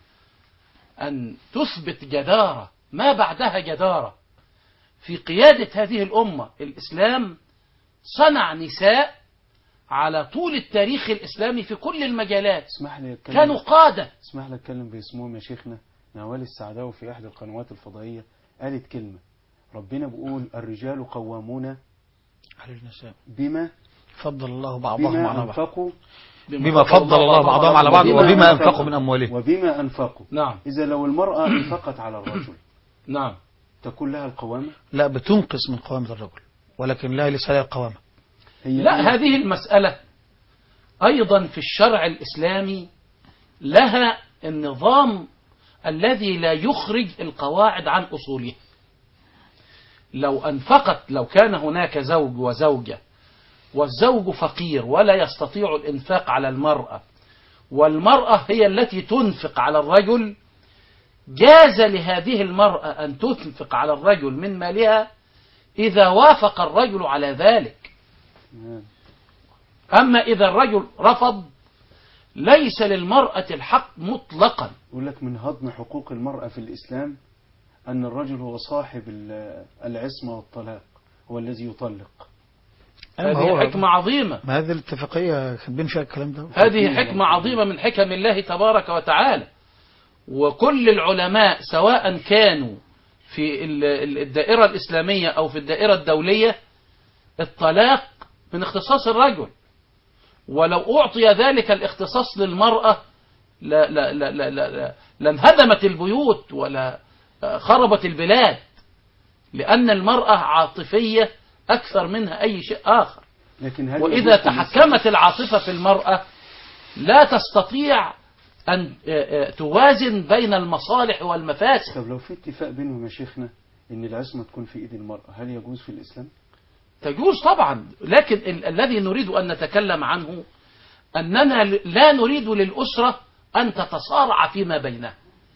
Speaker 3: أن تثبت جدارة ما بعدها جدارة في قيادة هذه الأمة الإسلام صنع نساء على طول التاريخ الإسلامي في كل المجالات
Speaker 2: اسمح لي اتكلم
Speaker 3: كانوا قادة
Speaker 2: اسمح لي اتكلم باسمهم يا شيخنا نوال السعداوي في احدى القنوات الفضائيه قالت كلمة ربنا بيقول الرجال قوامون
Speaker 4: على النساء
Speaker 2: بما
Speaker 4: فضل الله بعضهم
Speaker 2: بما
Speaker 4: على بعض
Speaker 2: أنفقوا
Speaker 4: بما فضل الله بعضهم على بعض
Speaker 2: وبما
Speaker 4: وبما
Speaker 2: أنفقوا.
Speaker 4: أنفقوا من أموالهم
Speaker 2: وبما أنفقوا
Speaker 3: نعم
Speaker 2: إذا لو المرأة انفقت على الرجل
Speaker 3: نعم
Speaker 2: تكون لها القوامة
Speaker 4: لا بتنقص من قوامة الرجل ولكن لا ليس لها القوامة
Speaker 2: هي
Speaker 3: لا هذه المسألة أيضا في الشرع الإسلامي لها النظام الذي لا يخرج القواعد عن أصولها لو أنفقت لو كان هناك زوج وزوجة والزوج فقير ولا يستطيع الإنفاق على المرأة والمرأة هي التي تنفق على الرجل جاز لهذه المرأة أن تنفق على الرجل من مالها إذا وافق الرجل على ذلك
Speaker 2: تمام.
Speaker 3: أما إذا الرجل رفض ليس للمرأة الحق مطلقا
Speaker 2: يقول لك من هضم حقوق المرأة في الإسلام أن الرجل هو صاحب ال- العصمة والطلاق هو الذي يطلق
Speaker 3: هذه حكمة عظيمة
Speaker 4: ما هذه الاتفاقية كاتبين فيها الكلام ده
Speaker 3: هذه حكمة عظيمة من حكم الله تبارك وتعالى وكل العلماء سواء كانوا في ال- ال- الدائرة الإسلامية أو في الدائرة الدولية الطلاق من اختصاص الرجل ولو أعطي ذلك الاختصاص للمرأة لا لا لا لا لا لا لانهدمت البيوت ولا خربت البلاد لأن المرأة عاطفية أكثر منها أي شيء آخر
Speaker 2: لكن هل
Speaker 3: وإذا
Speaker 2: يجوز في
Speaker 3: تحكمت العاطفة في المرأة لا تستطيع أن آه، آه، توازن بين المصالح والمفاسد
Speaker 2: طب لو في اتفاق بينهم يا شيخنا ان العصمة تكون في ايد المرأة هل يجوز في الاسلام؟
Speaker 3: تجوز طبعا لكن ال- الذي نريد أن نتكلم عنه أننا ل- لا نريد للأسرة أن تتصارع فيما بينها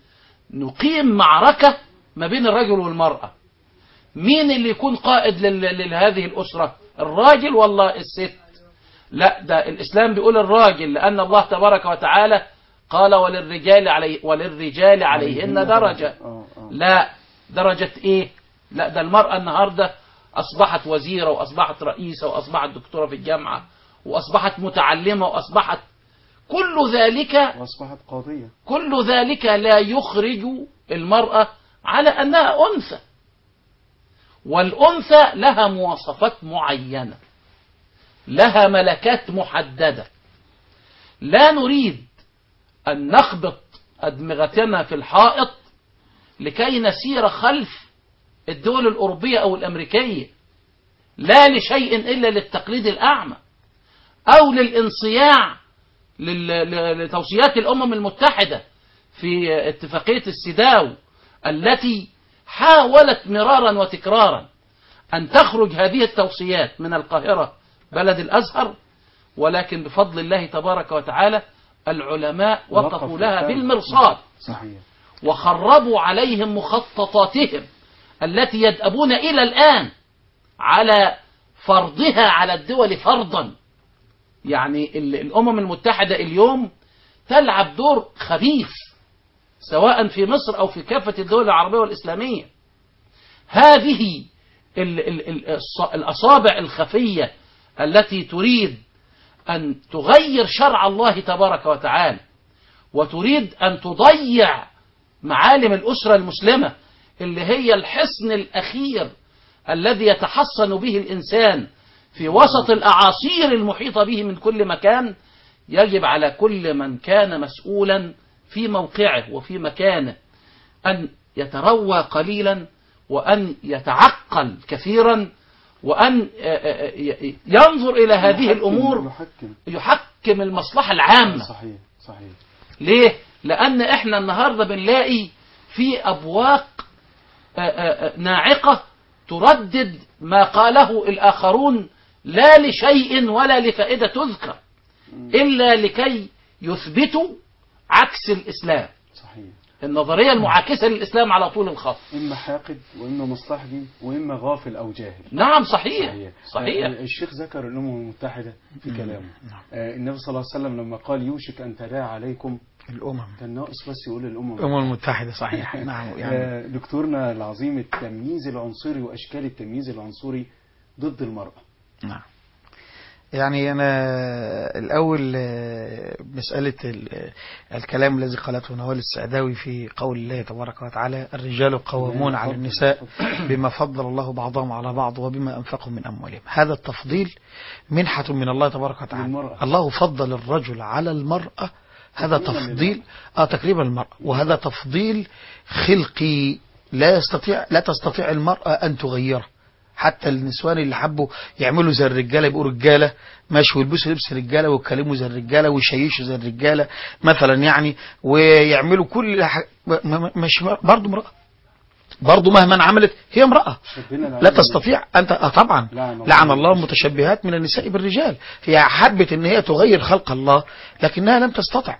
Speaker 3: نقيم معركة ما بين الرجل والمرأة مين اللي يكون قائد لل- لهذه الأسرة الراجل ولا الست لا ده الإسلام بيقول الراجل لأن الله تبارك وتعالى قال وللرجال علي وللرجال عليهن درجة
Speaker 2: اه اه
Speaker 3: لا درجة ايه لا ده المرأة النهاردة اصبحت وزيرة واصبحت رئيسة واصبحت دكتورة في الجامعة واصبحت متعلمة واصبحت كل ذلك
Speaker 2: واصبحت قاضية
Speaker 3: كل ذلك لا يخرج المرأة على انها انثى والانثى لها مواصفات معينة لها ملكات محددة لا نريد ان نخبط ادمغتنا في الحائط لكي نسير خلف الدول الأوروبية أو الأمريكية لا لشيء إلا للتقليد الأعمى أو للانصياع لل- ل- لتوصيات الأمم المتحدة في اتفاقية السيداو التي حاولت مرارا وتكرارا أن تخرج هذه التوصيات من القاهرة بلد الأزهر ولكن بفضل الله تبارك وتعالى العلماء وقفوا لها
Speaker 2: وقفوا.
Speaker 3: بالمرصاد
Speaker 2: صحيح
Speaker 3: وخربوا عليهم مخططاتهم التي يدأبون إلى الآن على فرضها على الدول فرضا يعني ال- الأمم المتحدة اليوم تلعب دور خبيث سواء في مصر أو في كافة الدول العربية والإسلامية هذه ال- ال- ال- الص- الأصابع الخفية التي تريد أن تغير شرع الله تبارك وتعالى وتريد أن تضيع معالم الأسرة المسلمة اللي هي الحصن الأخير الذي يتحصن به الإنسان في وسط الأعاصير المحيطة به من كل مكان يجب على كل من كان مسؤولا في موقعه وفي مكانه أن يتروى قليلا وأن يتعقل كثيرا وأن آه، آه، ي- ينظر إلى هذه
Speaker 2: يحكم-
Speaker 3: الأمور
Speaker 2: يحكم
Speaker 3: يحكم المصلحة العامة
Speaker 2: صحيح صحيح
Speaker 3: ليه؟ لأن احنا النهاردة بنلاقي في أبواق آه، آه، آه، ناعقة تردد ما قاله الآخرون لا لشيء ولا لفائدة تذكر إلا لكي يثبتوا عكس الإسلام
Speaker 2: صحيح
Speaker 3: النظرية المعاكسة للإسلام على طول الخط
Speaker 2: إما حاقد وإما مصلحجي وإما غافل أو جاهل
Speaker 3: نعم صحيح
Speaker 2: صحيح
Speaker 3: صحيح
Speaker 2: آه، الشيخ ذكر الأمم المتحدة في كلامه آه، النبي صلى الله عليه وسلم لما قال يوشك أن تداعى عليكم
Speaker 4: الأمم
Speaker 2: كان ناقص بس يقول الأمم
Speaker 4: الأمم المتحدة صحيح نعم يعني
Speaker 2: آه، دكتورنا العظيم التمييز العنصري وأشكال التمييز العنصري ضد المرأة
Speaker 4: نعم يعني أنا الأول آه، مسألة ال- آه، الكلام الذي قالته نوال السعداوي في قول الله تبارك وتعالى الرجال قوامون على النساء بما فضل الله بعضهم على بعض وبما أنفقوا من أموالهم هذا التفضيل منحة من الله تبارك وتعالى
Speaker 2: للمرأة.
Speaker 4: الله فضل الرجل على المرأة هذا
Speaker 2: تكريما
Speaker 4: تفضيل اه تقريبا المرأة وهذا تفضيل خلقي لا يستطيع لا تستطيع المرأة أن تغيره حتى النسوان اللي حبوا يعملوا زي الرجاله يبقوا رجاله ماشي ويلبسوا لبس رجاله ويتكلموا زي الرجاله ويشيشوا زي الرجاله مثلا يعني ويعملوا كل ح... م- م- مش برضه امراه برضه مهما عملت هي امراه
Speaker 2: شبهنا
Speaker 4: لا
Speaker 2: العالم.
Speaker 4: تستطيع انت آه طبعا
Speaker 2: لعن الله.
Speaker 4: لعن الله المتشبهات من النساء بالرجال هي حبت ان هي تغير خلق الله لكنها لم تستطع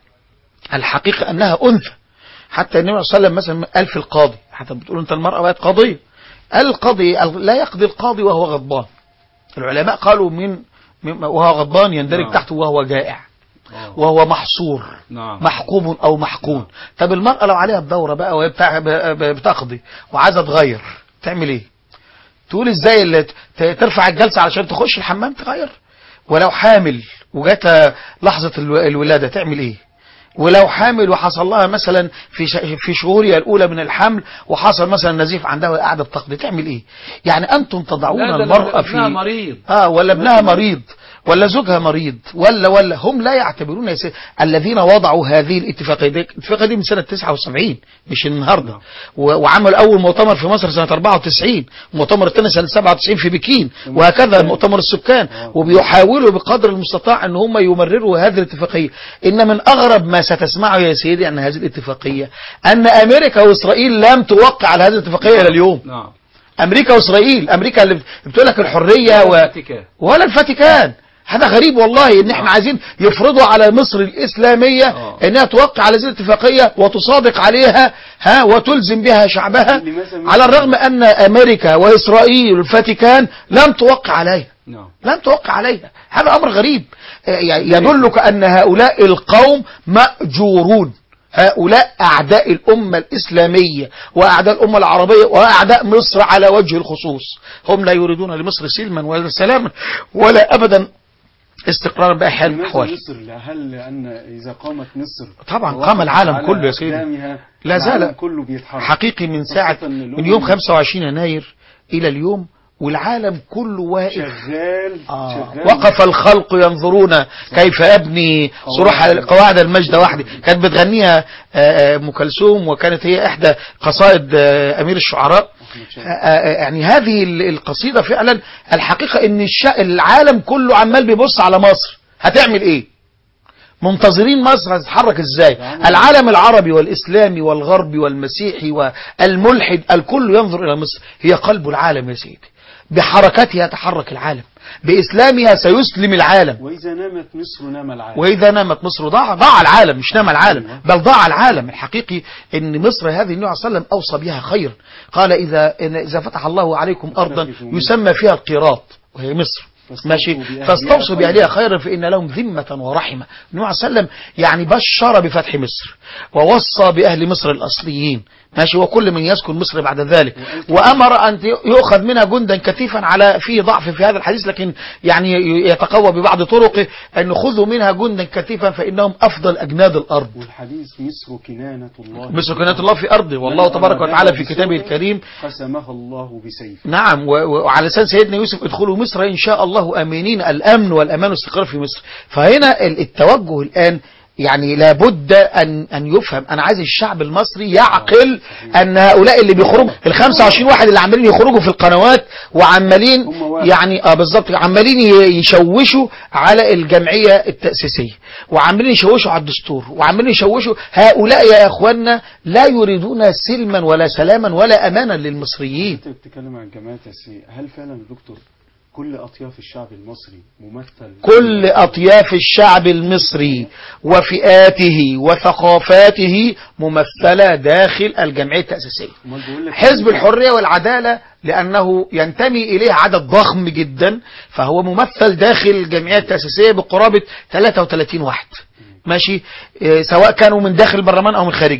Speaker 4: الحقيقه انها انثى حتى النبي صلى الله عليه وسلم مثلا قال في القاضي حتى بتقول انت المراه بقت قاضيه قال القاضي لا يقضي القاضي وهو غضبان العلماء قالوا من من- وهو غضبان يندرج
Speaker 3: نعم.
Speaker 4: تحته وهو جائع
Speaker 3: آه.
Speaker 4: وهو محصور
Speaker 3: نعم
Speaker 4: محكوم او محكوم طب المرأة لو عليها الدورة بقى وهي بتاع ب- ب- بتقضي وعايزة تغير تعمل ايه تقول ازاي اللي ت- ترفع الجلسة علشان تخش الحمام تغير ولو حامل وجاتها لحظة الو- الولادة تعمل ايه ولو حامل وحصل لها مثلا في ش- في شهورها الاولى من الحمل وحصل مثلا نزيف عندها وهي قاعده بتقضي تعمل ايه؟ يعني انتم تضعون
Speaker 3: لا ده
Speaker 4: المراه
Speaker 3: ابنها
Speaker 4: في
Speaker 3: مريض
Speaker 4: اه ولا ابنها مريض ولا زوجها مريض ولا ولا هم لا يعتبرون يا سيدي الذين وضعوا هذه الاتفاقيه دي الاتفاقيه دي من سنه 79 مش النهارده و- وعمل اول مؤتمر في مصر سنه 94 المؤتمر الثاني سنه 97 في بكين وهكذا مؤتمر السكان وبيحاولوا بقدر المستطاع ان هم يمرروا هذه الاتفاقيه ان من اغرب ما ستسمعه يا سيدي عن هذه الاتفاقيه ان امريكا واسرائيل لم توقع على هذه الاتفاقيه الى اليوم
Speaker 3: نعم
Speaker 4: امريكا واسرائيل امريكا اللي بتقول لك الحريه و...
Speaker 3: الفاتيكان.
Speaker 4: ولا الفاتيكان هذا غريب والله ان احنا عايزين يفرضوا على مصر الاسلاميه
Speaker 3: آه.
Speaker 4: انها توقع على هذه الاتفاقيه وتصادق عليها ها وتلزم بها شعبها
Speaker 2: لماذا مثل-
Speaker 4: على الرغم ان امريكا واسرائيل والفاتيكان لم توقع عليها
Speaker 3: نعم
Speaker 4: لم توقع عليها هذا أمر غريب آه، يعني يدلك أن هؤلاء القوم مأجورون هؤلاء أعداء الأمة الإسلامية وأعداء الأمة العربية وأعداء مصر على وجه الخصوص هم لا يريدون لمصر سلما ولا سلاما ولا أبدا استقرارا بأحيان
Speaker 2: لماذا
Speaker 4: الأحوال
Speaker 2: مصر هل لأن إذا قامت مصر
Speaker 4: طبعا
Speaker 2: ووقفت
Speaker 4: قام العالم
Speaker 2: على
Speaker 4: كله يا سيدي.
Speaker 2: أقدامها،
Speaker 4: لا زال.
Speaker 2: العالم كله بيتحرك
Speaker 4: حقيقي من ساعة
Speaker 2: خاصة إن
Speaker 4: من يوم
Speaker 2: الأمم
Speaker 4: 25 يناير إلى اليوم والعالم كله واقف
Speaker 2: شغال
Speaker 4: آه.
Speaker 2: شغال
Speaker 4: وقف الخلق ينظرون كيف ابني صروح قواعد المجد وحدي كانت بتغنيها آه، آه، ام كلثوم وكانت هي احدى قصائد آه، امير الشعراء
Speaker 2: أحمد
Speaker 4: آه،
Speaker 2: شوقي.
Speaker 4: آه، يعني هذه ال- القصيدة فعلا الحقيقة ان الش- العالم كله عمال بيبص على مصر هتعمل ايه منتظرين مصر هتتحرك ازاي العالم العربي والاسلامي والغربي والمسيحي والملحد الكل ينظر الى مصر هي قلب العالم يا سيدي بحركتها يتحرك العالم باسلامها سيسلم العالم
Speaker 2: وإذا نامت مصر نام العالم
Speaker 4: واذا نامت مصر ضاع ضاع العالم مش نام العالم بل ضاع العالم الحقيقي ان مصر هذه النبي صلى الله عليه وسلم اوصى بها خيرا قال اذا إن اذا فتح الله عليكم ارضا يسمى فيها القيراط وهي مصر
Speaker 2: فاستوصوا
Speaker 4: ماشي
Speaker 2: بأهلها
Speaker 4: فاستوصوا
Speaker 2: خيرا.
Speaker 4: باهلها خيرا فان لهم ذمه ورحمه النبي عليه وسلم يعني بشر بفتح مصر ووصى باهل مصر الاصليين ماشي وكل من يسكن مصر بعد ذلك وامر ان يؤخذ منها جندا كثيفا على فيه ضعف في هذا الحديث لكن يعني يتقوى ببعض طرقه ان خذوا منها جندا كثيفا فانهم افضل اجناد الارض
Speaker 2: والحديث مصر كنانة الله
Speaker 4: مصر كنات الله في ارضه والله تبارك وتعالى في كتابه الكريم
Speaker 2: قسمها الله بسيف
Speaker 4: نعم و- و- وعلى لسان سيدنا يوسف ادخلوا مصر ان شاء الله امنين الامن والامان والاستقرار في مصر فهنا ال- التوجه الان يعني لابد ان ان يفهم انا عايز الشعب المصري يعقل ان هؤلاء اللي بيخرجوا ال 25 واحد اللي عمالين يخرجوا في القنوات وعمالين
Speaker 2: هم واحد.
Speaker 4: يعني اه بالظبط عمالين ي- يشوشوا على الجمعيه التاسيسيه وعمالين يشوشوا على الدستور وعمالين يشوشوا هؤلاء يا اخواننا لا يريدون سلما ولا سلاما ولا امانا للمصريين
Speaker 2: انت بتتكلم عن جماعة السي هل فعلا يا دكتور كل أطياف الشعب المصري ممثل
Speaker 4: كل أطياف الشعب المصري وفئاته وثقافاته ممثلة داخل الجمعية التأسيسية
Speaker 2: أمال بيقول لك
Speaker 4: حزب الحرية والعدالة لأنه ينتمي إليه عدد ضخم جدا فهو ممثل داخل الجمعية التأسيسية بقرابة 33 واحد ماشي إيه، سواء كانوا من داخل البرلمان أو من خارجه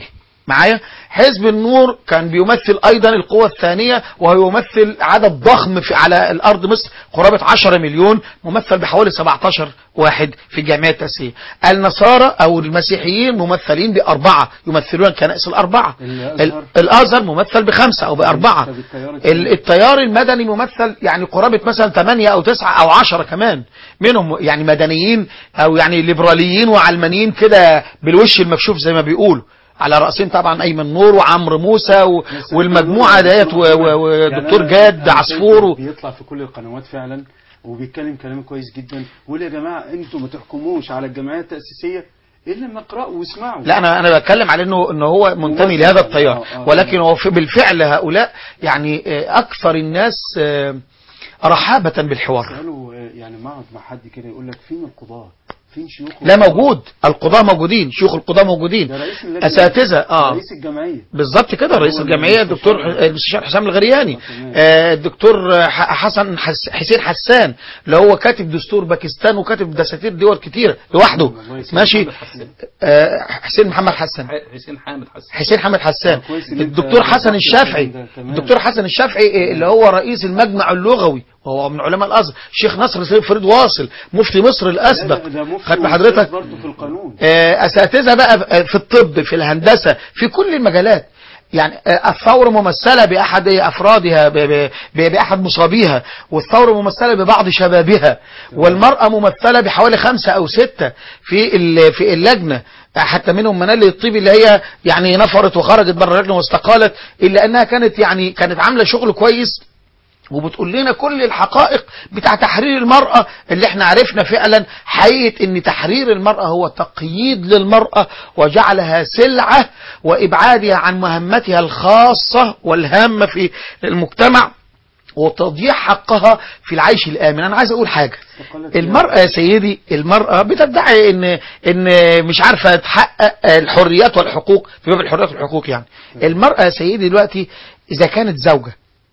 Speaker 4: معايا حزب النور كان بيمثل ايضا القوة الثانية وهو يمثل عدد ضخم في على الارض مصر قرابة 10 مليون ممثل بحوالي 17 واحد في الجمعية التأسيسية النصارى او المسيحيين ممثلين باربعة يمثلون كنائس الاربعة
Speaker 2: الأزهر؟
Speaker 4: ال- الازهر ممثل بخمسة او باربعة
Speaker 2: طب التيار
Speaker 4: ال- التيار المدني ممثل يعني قرابة مثلا 8 او 9 او 10 كمان منهم يعني مدنيين او يعني ليبراليين وعلمانيين كده بالوش المكشوف زي ما بيقولوا على رأسهم طبعا ايمن نور وعمرو موسى و...
Speaker 2: بس
Speaker 4: والمجموعة
Speaker 2: القانون-
Speaker 4: ديت و- و-
Speaker 2: يعني
Speaker 4: ودكتور
Speaker 2: أنا-
Speaker 4: جاد
Speaker 2: أنا شايف
Speaker 4: عصفور و...
Speaker 2: بيطلع في كل القنوات فعلا وبيتكلم كلام كويس جدا ويقول يا جماعه انتوا ما تحكموش على الجمعيات التاسيسيه الا لما اقراوا واسمعوا
Speaker 4: لا انا انا بتكلم على انه انه هو منتمي
Speaker 2: ممثل.
Speaker 4: لهذا التيار
Speaker 2: آه، آه،
Speaker 4: ولكن
Speaker 2: تمام.
Speaker 4: هو في بالفعل هؤلاء يعني آه، اكثر الناس آه، رحابة بالحوار
Speaker 2: سألوا آه، يعني ما اقعد مع حد كده يقول لك فين القضاة فين شيوخ
Speaker 4: لا
Speaker 2: القضاة؟
Speaker 4: موجود القضاة موجودين شيوخ القضاة موجودين
Speaker 2: ده رئيس اللجنة
Speaker 4: اساتذة اه
Speaker 2: رئيس الجمعيه
Speaker 4: بالظبط كده رئيس
Speaker 2: هو
Speaker 4: الجمعيه
Speaker 2: المستشار.
Speaker 4: الدكتور المستشار حسام الغرياني
Speaker 2: تمام.
Speaker 4: آه، الدكتور ح- حسن حس- حسين حسان اللي هو كاتب دستور باكستان وكاتب دساتير دول كتير لوحده
Speaker 2: الله يسلمك.
Speaker 4: ماشي
Speaker 3: محمد حسان.
Speaker 4: آه، حسين محمد حسن
Speaker 3: ح- حسين حامد حسان
Speaker 4: حسين حمد حسان
Speaker 2: آه، كويس إن أنت
Speaker 4: الدكتور حسن
Speaker 2: وضحت
Speaker 4: الشافعي
Speaker 2: الكلام ده. تمام.
Speaker 4: الدكتور حسن الشافعي آه، اللي هو رئيس المجمع اللغوي وهو من علماء الازهر الشيخ نصر سيد فريد واصل مفتي مصر الاسبق
Speaker 2: لا، ده مفتي
Speaker 4: خدت
Speaker 2: وأستاذ
Speaker 4: بحضرتك
Speaker 2: برضه في القانون
Speaker 4: آه، اساتذه بقى في الطب في الهندسه في كل المجالات يعني آه، الثوره ممثله باحد افرادها ب- ب- ب- باحد مصابيها والثوره ممثله ببعض شبابها والمراه ممثله بحوالي خمسه او سته في ال- في اللجنه آه، حتى منهم منال الطيبي اللي هي يعني نفرت وخرجت بره اللجنه واستقالت الا انها كانت يعني كانت عامله شغل كويس وبتقول لنا كل الحقائق بتاع تحرير المرأة اللي احنا عرفنا فعلا حقيقة ان تحرير المرأة هو تقييد للمرأة وجعلها سلعة وابعادها عن مهمتها الخاصة والهامة في المجتمع وتضييع حقها في العيش الآمن أنا عايز أقول حاجة
Speaker 2: استقالت
Speaker 4: المرأة يا سيدي المرأة بتدعي إن إن مش عارفة تحقق الحريات والحقوق في باب الحريات والحقوق يعني المرأة يا سيدي دلوقتي إذا كانت زوجة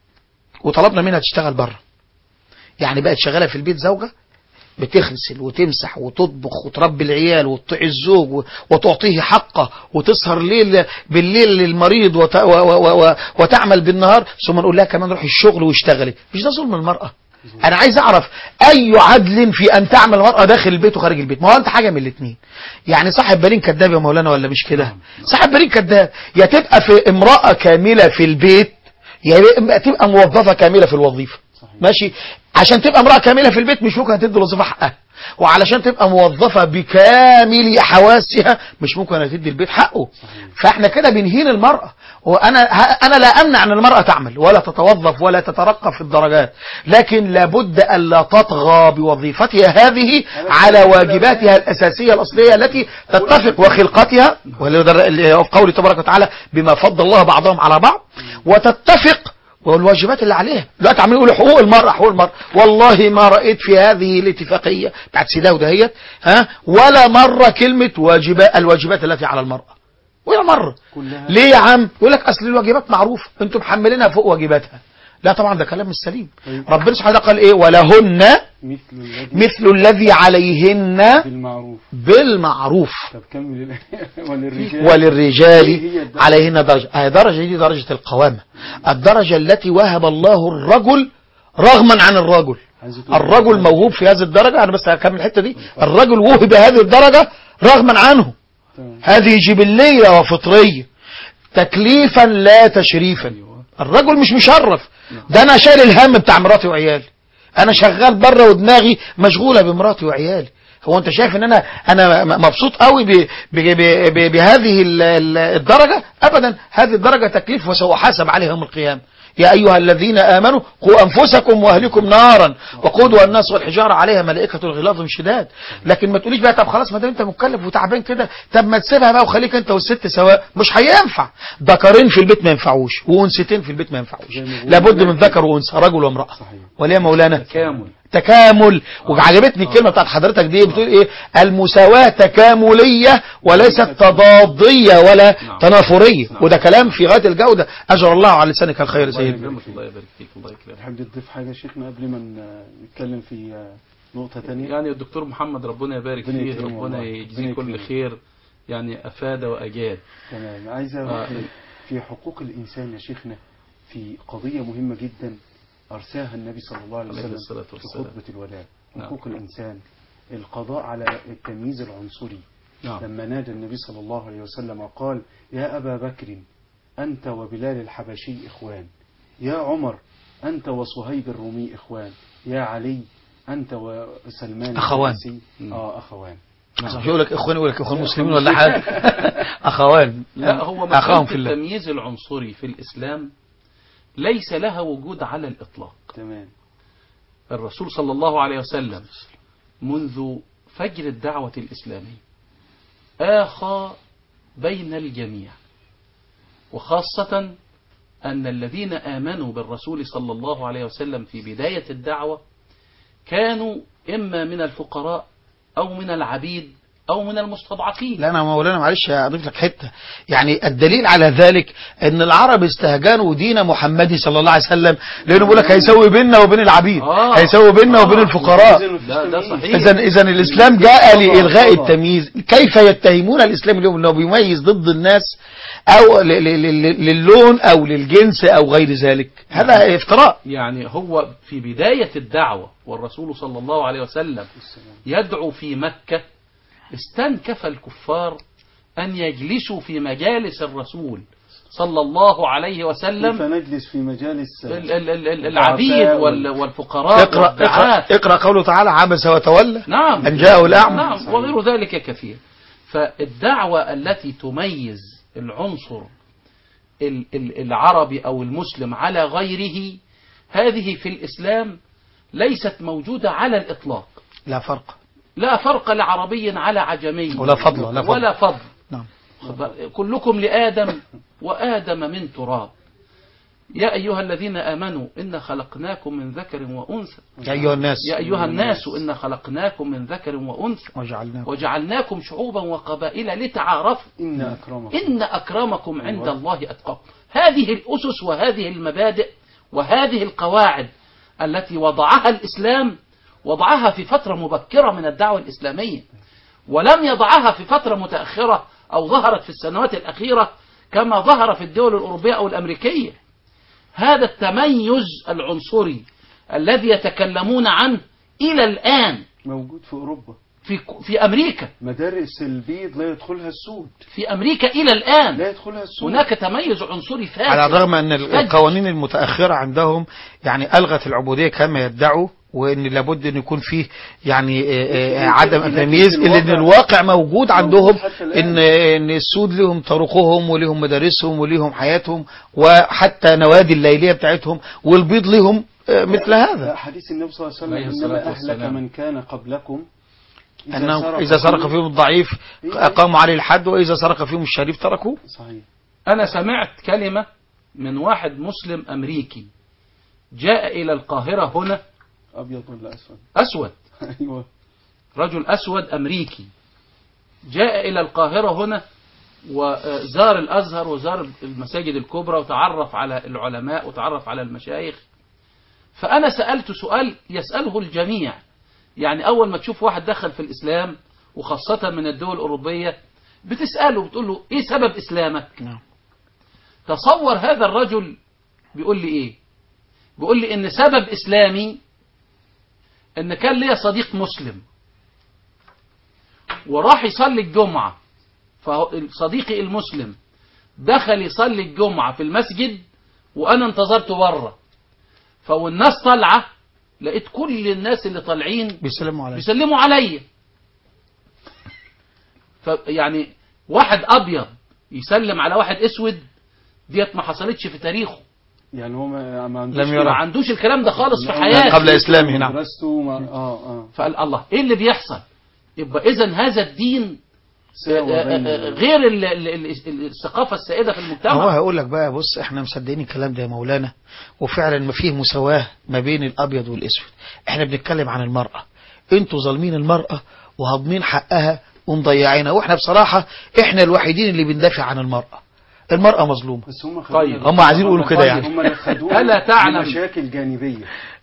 Speaker 4: وطلبنا منها تشتغل بره يعني بقت شغالة في البيت زوجة بتغسل وتمسح وتطبخ وتربي العيال وتطيع الزوج و- وتعطيه حقه وتسهر ليل بالليل للمريض وت و و و وتعمل بالنهار ثم نقول لها كمان روحي الشغل واشتغلي مش ده ظلم المرأة انا عايز اعرف اي عدل في ان تعمل المرأة داخل البيت وخارج البيت ما هو انت حاجة من الاثنين يعني صاحب بالين كذاب يا مولانا ولا مش كده صاحب بالين كذاب يا تبقى في امرأة كاملة في البيت يا إما تبقى موظفة كاملة في الوظيفة ماشي عشان تبقى امرأة كاملة في البيت مش ممكن هتدي الوظيفة حقها وعلشان تبقى موظفة بكامل حواسها مش ممكن هتدي البيت حقه فاحنا كده بنهين المرأة وانا ه- انا لا امنع ان المرأة تعمل ولا تتوظف ولا تترقى في الدرجات لكن لابد الا تطغى بوظيفتها هذه على واجباتها الاساسية الاصلية التي تتفق وخلقتها وهو ده اللي هو في قوله تبارك وتعالى بما فضل الله بعضهم على بعض وتتفق والواجبات اللي عليها دلوقتي عمالين يقولوا حقوق المرأة حقوق المرأة والله ما رأيت في هذه الاتفاقية بتاعت سيداو دهيت ها ولا مرة كلمة واجبات الواجبات التي على المرأة ولا مرة
Speaker 2: كلها
Speaker 4: ليه يا عم يقول لك اصل الواجبات معروفة انتم محملينها فوق واجباتها لا طبعا ده كلام مش سليم
Speaker 2: طيب.
Speaker 4: ربنا سبحانه وتعالى قال ايه ولهن
Speaker 2: مثل الذي
Speaker 4: مثل الذي عليهن
Speaker 2: بالمعروف
Speaker 4: بالمعروف
Speaker 2: طب كمل ال- وللرجال
Speaker 4: وللرجال
Speaker 2: إيه هي الدرجة؟
Speaker 4: عليهن درجة آه درجة دي درجة القوامة الدرجة التي وهب الله الرجل رغما عن الرجل
Speaker 2: عايز تقول
Speaker 4: الرجل موهوب في هذه الدرجة أنا بس هكمل الحتة دي الرجل وهب هذه الدرجة رغما عنه
Speaker 2: تمام.
Speaker 4: هذه جبلية وفطرية تكليفا لا تشريفا الرجل مش مشرف ده أنا شايل الهم بتاع مراتي وعيالي أنا شغال بره ودماغي مشغولة بمراتي وعيالي هو انت شايف ان انا انا م- مبسوط قوي ب ب ب ب بهذه ال- ال- الدرجة ابدا هذه الدرجة تكليف وسأحاسب عليها يوم القيامة يا أيها الذين آمنوا قوا أنفسكم وأهلكم نارا وقودها الناس والحجارة عليها ملائكة غلاظ شداد لكن ما تقوليش بقى طب خلاص ما دام أنت مكلف وتعبان كده طب ما تسيبها بقى وخليك أنت والست سواء مش هينفع ذكرين في البيت ما ينفعوش وأنثتين في البيت ما ينفعوش
Speaker 2: زي ما بيقولوا
Speaker 4: لابد من
Speaker 2: دلوقتي.
Speaker 4: ذكر وأنثى رجل وامرأة
Speaker 2: صحيح.
Speaker 4: وليه مولانا
Speaker 3: تكامل
Speaker 4: تكامل وعجبتني الكلمة بتاعت حضرتك دي بتقول ايه المساواة تكاملية وليست تضادية ولا
Speaker 3: نعم.
Speaker 4: تنافرية وده كلام في غاية الجودة أجر الله على لسانك الخير
Speaker 3: الله
Speaker 4: سيدي
Speaker 3: يكرمك الله يبارك فيك الله يكرمك
Speaker 2: تحب تضيف حاجة يا شيخنا قبل ما ن- نتكلم في نقطة تانية
Speaker 3: يعني الدكتور محمد ربنا يبارك
Speaker 2: ربنا
Speaker 3: فيه
Speaker 2: يكرمه
Speaker 3: ربنا
Speaker 2: والله.
Speaker 3: يجزيه
Speaker 2: ربنا
Speaker 3: كل
Speaker 2: يكرمه.
Speaker 3: خير يعني أفاد وأجاد
Speaker 2: تمام عايز اروح
Speaker 3: آه.
Speaker 2: في حقوق الانسان يا شيخنا في قضيه مهمه جدا ارساها النبي صلى الله عليه
Speaker 3: عليه
Speaker 2: وسلم
Speaker 3: الصلاة
Speaker 2: في
Speaker 3: والسلام.
Speaker 2: خطبه الوداع
Speaker 3: نعم.
Speaker 2: حقوق الانسان القضاء على التمييز العنصري
Speaker 3: نعم
Speaker 2: لما نادى النبي صلى الله عليه وسلم قال يا أبا بكر أنت وبلال الحبشي إخوان يا عمر أنت وصهيب الرومي إخوان يا علي أنت وسلمان
Speaker 4: أخوان.
Speaker 2: الفارسي آه أخوان
Speaker 4: صح يقول لك اخوان يقول لك اخوان مسلمين ولا حاجه اخوان
Speaker 3: لا هو
Speaker 4: اخاهم
Speaker 3: مسألة
Speaker 4: في الله
Speaker 3: التمييز العنصري في الإسلام ليس لها وجود على الإطلاق
Speaker 2: تمام
Speaker 3: الرسول صلى الله عليه وسلم منذ فجر الدعوة الإسلامية آخى بين الجميع وخاصة أن الذين آمنوا بالرسول صلى الله عليه وسلم في بداية الدعوة كانوا إما من الفقراء أو من العبيد أو من المستضعفين
Speaker 4: لا انا مولانا معلش اضيف لك حته يعني الدليل على ذلك ان العرب استهجنوا دين محمد صلى الله عليه وسلم لانه بيقول لك هيسوي بيننا وبين العبيد
Speaker 3: آه.
Speaker 4: هيسوي بيننا وبين
Speaker 3: آه.
Speaker 4: الفقراء
Speaker 3: ده ده صحيح
Speaker 4: اذا اذا الاسلام جاء لالغاء
Speaker 2: طبعا.
Speaker 4: التمييز كيف يتهمون الاسلام اليوم انه بيميز ضد الناس او ل- ل- ل- للون او للجنس او غير ذلك هذا افتراء
Speaker 3: يعني هو في بداية الدعوة والرسول صلى الله عليه وسلم يدعو في مكة استنكف الكفار أن يجلسوا في مجالس الرسول صلى الله عليه
Speaker 2: كيف
Speaker 3: وسلم
Speaker 2: نجلس في مجالس
Speaker 3: ال- ال- ال- ال- العبيد
Speaker 2: الضعفاء
Speaker 3: وال-
Speaker 2: وال-
Speaker 3: والفقراء
Speaker 4: اقرا
Speaker 3: والدعاة
Speaker 4: اقرا, اقرأ قوله تعالى عبس وتولى
Speaker 3: نعم
Speaker 4: ان جاءه الاعمى
Speaker 3: نعم وغير ذلك كثير فالدعوة التي تميز العنصر ال- ال- العربي أو المسلم على غيره هذه في الإسلام ليست موجودة على الإطلاق
Speaker 4: لا فرق
Speaker 3: لا فرق لعربي على عجمي
Speaker 4: ولا فضل ولا فضل.
Speaker 3: ولا فضل
Speaker 4: نعم
Speaker 3: كلكم لآدم وآدم من تراب يا أيها الذين آمنوا إن خلقناكم من ذكر وأنثى
Speaker 4: يا ايها الناس
Speaker 3: يا أيها الناس إن خلقناكم من ذكر وأنثى
Speaker 4: وجعلناكم
Speaker 3: وجعلناكم شعوبا وقبائل لتعارفوا
Speaker 2: إن أكرمكم
Speaker 3: إن أكرمكم عند
Speaker 2: أيوة.
Speaker 3: الله أتقاكم هذه الأسس وهذه المبادئ وهذه القواعد التي وضعها الإسلام وضعها في فترة مبكرة من الدعوة الإسلامية ولم يضعها في فترة متأخرة أو ظهرت في السنوات الأخيرة كما ظهر في الدول الأوروبية أو الأمريكية هذا التميز العنصري الذي يتكلمون عنه إلى الآن
Speaker 2: موجود في أوروبا
Speaker 3: في في أمريكا
Speaker 2: مدارس البيض لا يدخلها السود
Speaker 3: في أمريكا إلى الآن
Speaker 2: لا يدخلها السود
Speaker 3: هناك تميز عنصري فاسد
Speaker 4: على الرغم ان
Speaker 3: فج.
Speaker 4: القوانين المتاخره عندهم يعني الغت العبوديه كما يدعوا وان لابد ان يكون فيه يعني آه، آه، عدم
Speaker 2: لكن
Speaker 4: التمييز
Speaker 2: في
Speaker 4: الا ان
Speaker 2: الواقع-
Speaker 4: الواقع موجود عندهم
Speaker 2: حتى الآن.
Speaker 4: ان ان السود لهم طرقهم ولهم مدارسهم ولهم حياتهم وحتى نوادي الليليه بتاعتهم والبيض لهم آه، مثل هذا
Speaker 2: حديث النبي صلى الله عليه
Speaker 3: عليه
Speaker 2: وسلم
Speaker 3: الصلاة
Speaker 2: إنما أهلك
Speaker 3: والسلام.
Speaker 2: من كان قبلكم
Speaker 4: انهم اذا سرق فيهم الضعيف اقاموا عليه الحد واذا سرق فيهم الشريف تركوه
Speaker 2: صحيح
Speaker 3: أنا سمعت كلمة من واحد مسلم أمريكي جاء إلى القاهرة هنا
Speaker 2: أبيض ولا أسود
Speaker 3: أسود
Speaker 2: أيوه
Speaker 3: رجل أسود أمريكي جاء إلى القاهرة هنا وزار الأزهر وزار المساجد الكبرى وتعرف على العلماء وتعرف على المشايخ فأنا سألت سؤال يسأله الجميع يعني أول ما تشوف واحد دخل في الإسلام وخاصة من الدول الأوروبية بتسأله بتقول له إيه سبب إسلامك
Speaker 4: نعم.
Speaker 3: تصور هذا الرجل بيقول لي إيه بيقول لي إن سبب إسلامي إن كان ليا صديق مسلم وراح يصلي الجمعة فصديقي المسلم دخل يصلي الجمعة في المسجد وأنا انتظرته بره فوالناس طالعة لقيت كل الناس اللي طالعين
Speaker 4: بيسلموا عليه
Speaker 3: بيسلموا عليا فيعني واحد أبيض يسلم على واحد أسود ديت ما حصلتش في تاريخه
Speaker 2: يعني هو ما ما عندوش
Speaker 4: لم
Speaker 3: ما
Speaker 4: يرى
Speaker 3: عندوش الكلام ده خالص في
Speaker 2: لا،
Speaker 3: حياته
Speaker 4: قبل إسلامه نعم
Speaker 2: مدرسته ما اه اه
Speaker 3: فقال الله ايه اللي بيحصل يبقى اذا هذا الدين
Speaker 2: ساوى
Speaker 3: آه،
Speaker 2: بين
Speaker 3: آه، غير ال- ال- ال- الثقافة السائدة في
Speaker 4: هو
Speaker 3: المجتمع
Speaker 4: هقول لك بقى بص احنا مصدقين الكلام ده يا مولانا وفعلا ما فيه مساواة ما بين الابيض والاسود احنا بنتكلم عن المرأة انتوا ظالمين المرأة وهضمين حقها ومضيعينها واحنا بصراحة احنا الوحيدين اللي بندافع عن المرأة المرأة مظلومة
Speaker 2: بس هم خدونا
Speaker 3: طيب.
Speaker 4: هم عايزين يقولوا كده
Speaker 3: طيب.
Speaker 4: يعني
Speaker 2: هم اللي خدونا
Speaker 3: ألا تعلم-
Speaker 2: مشاكل جانبية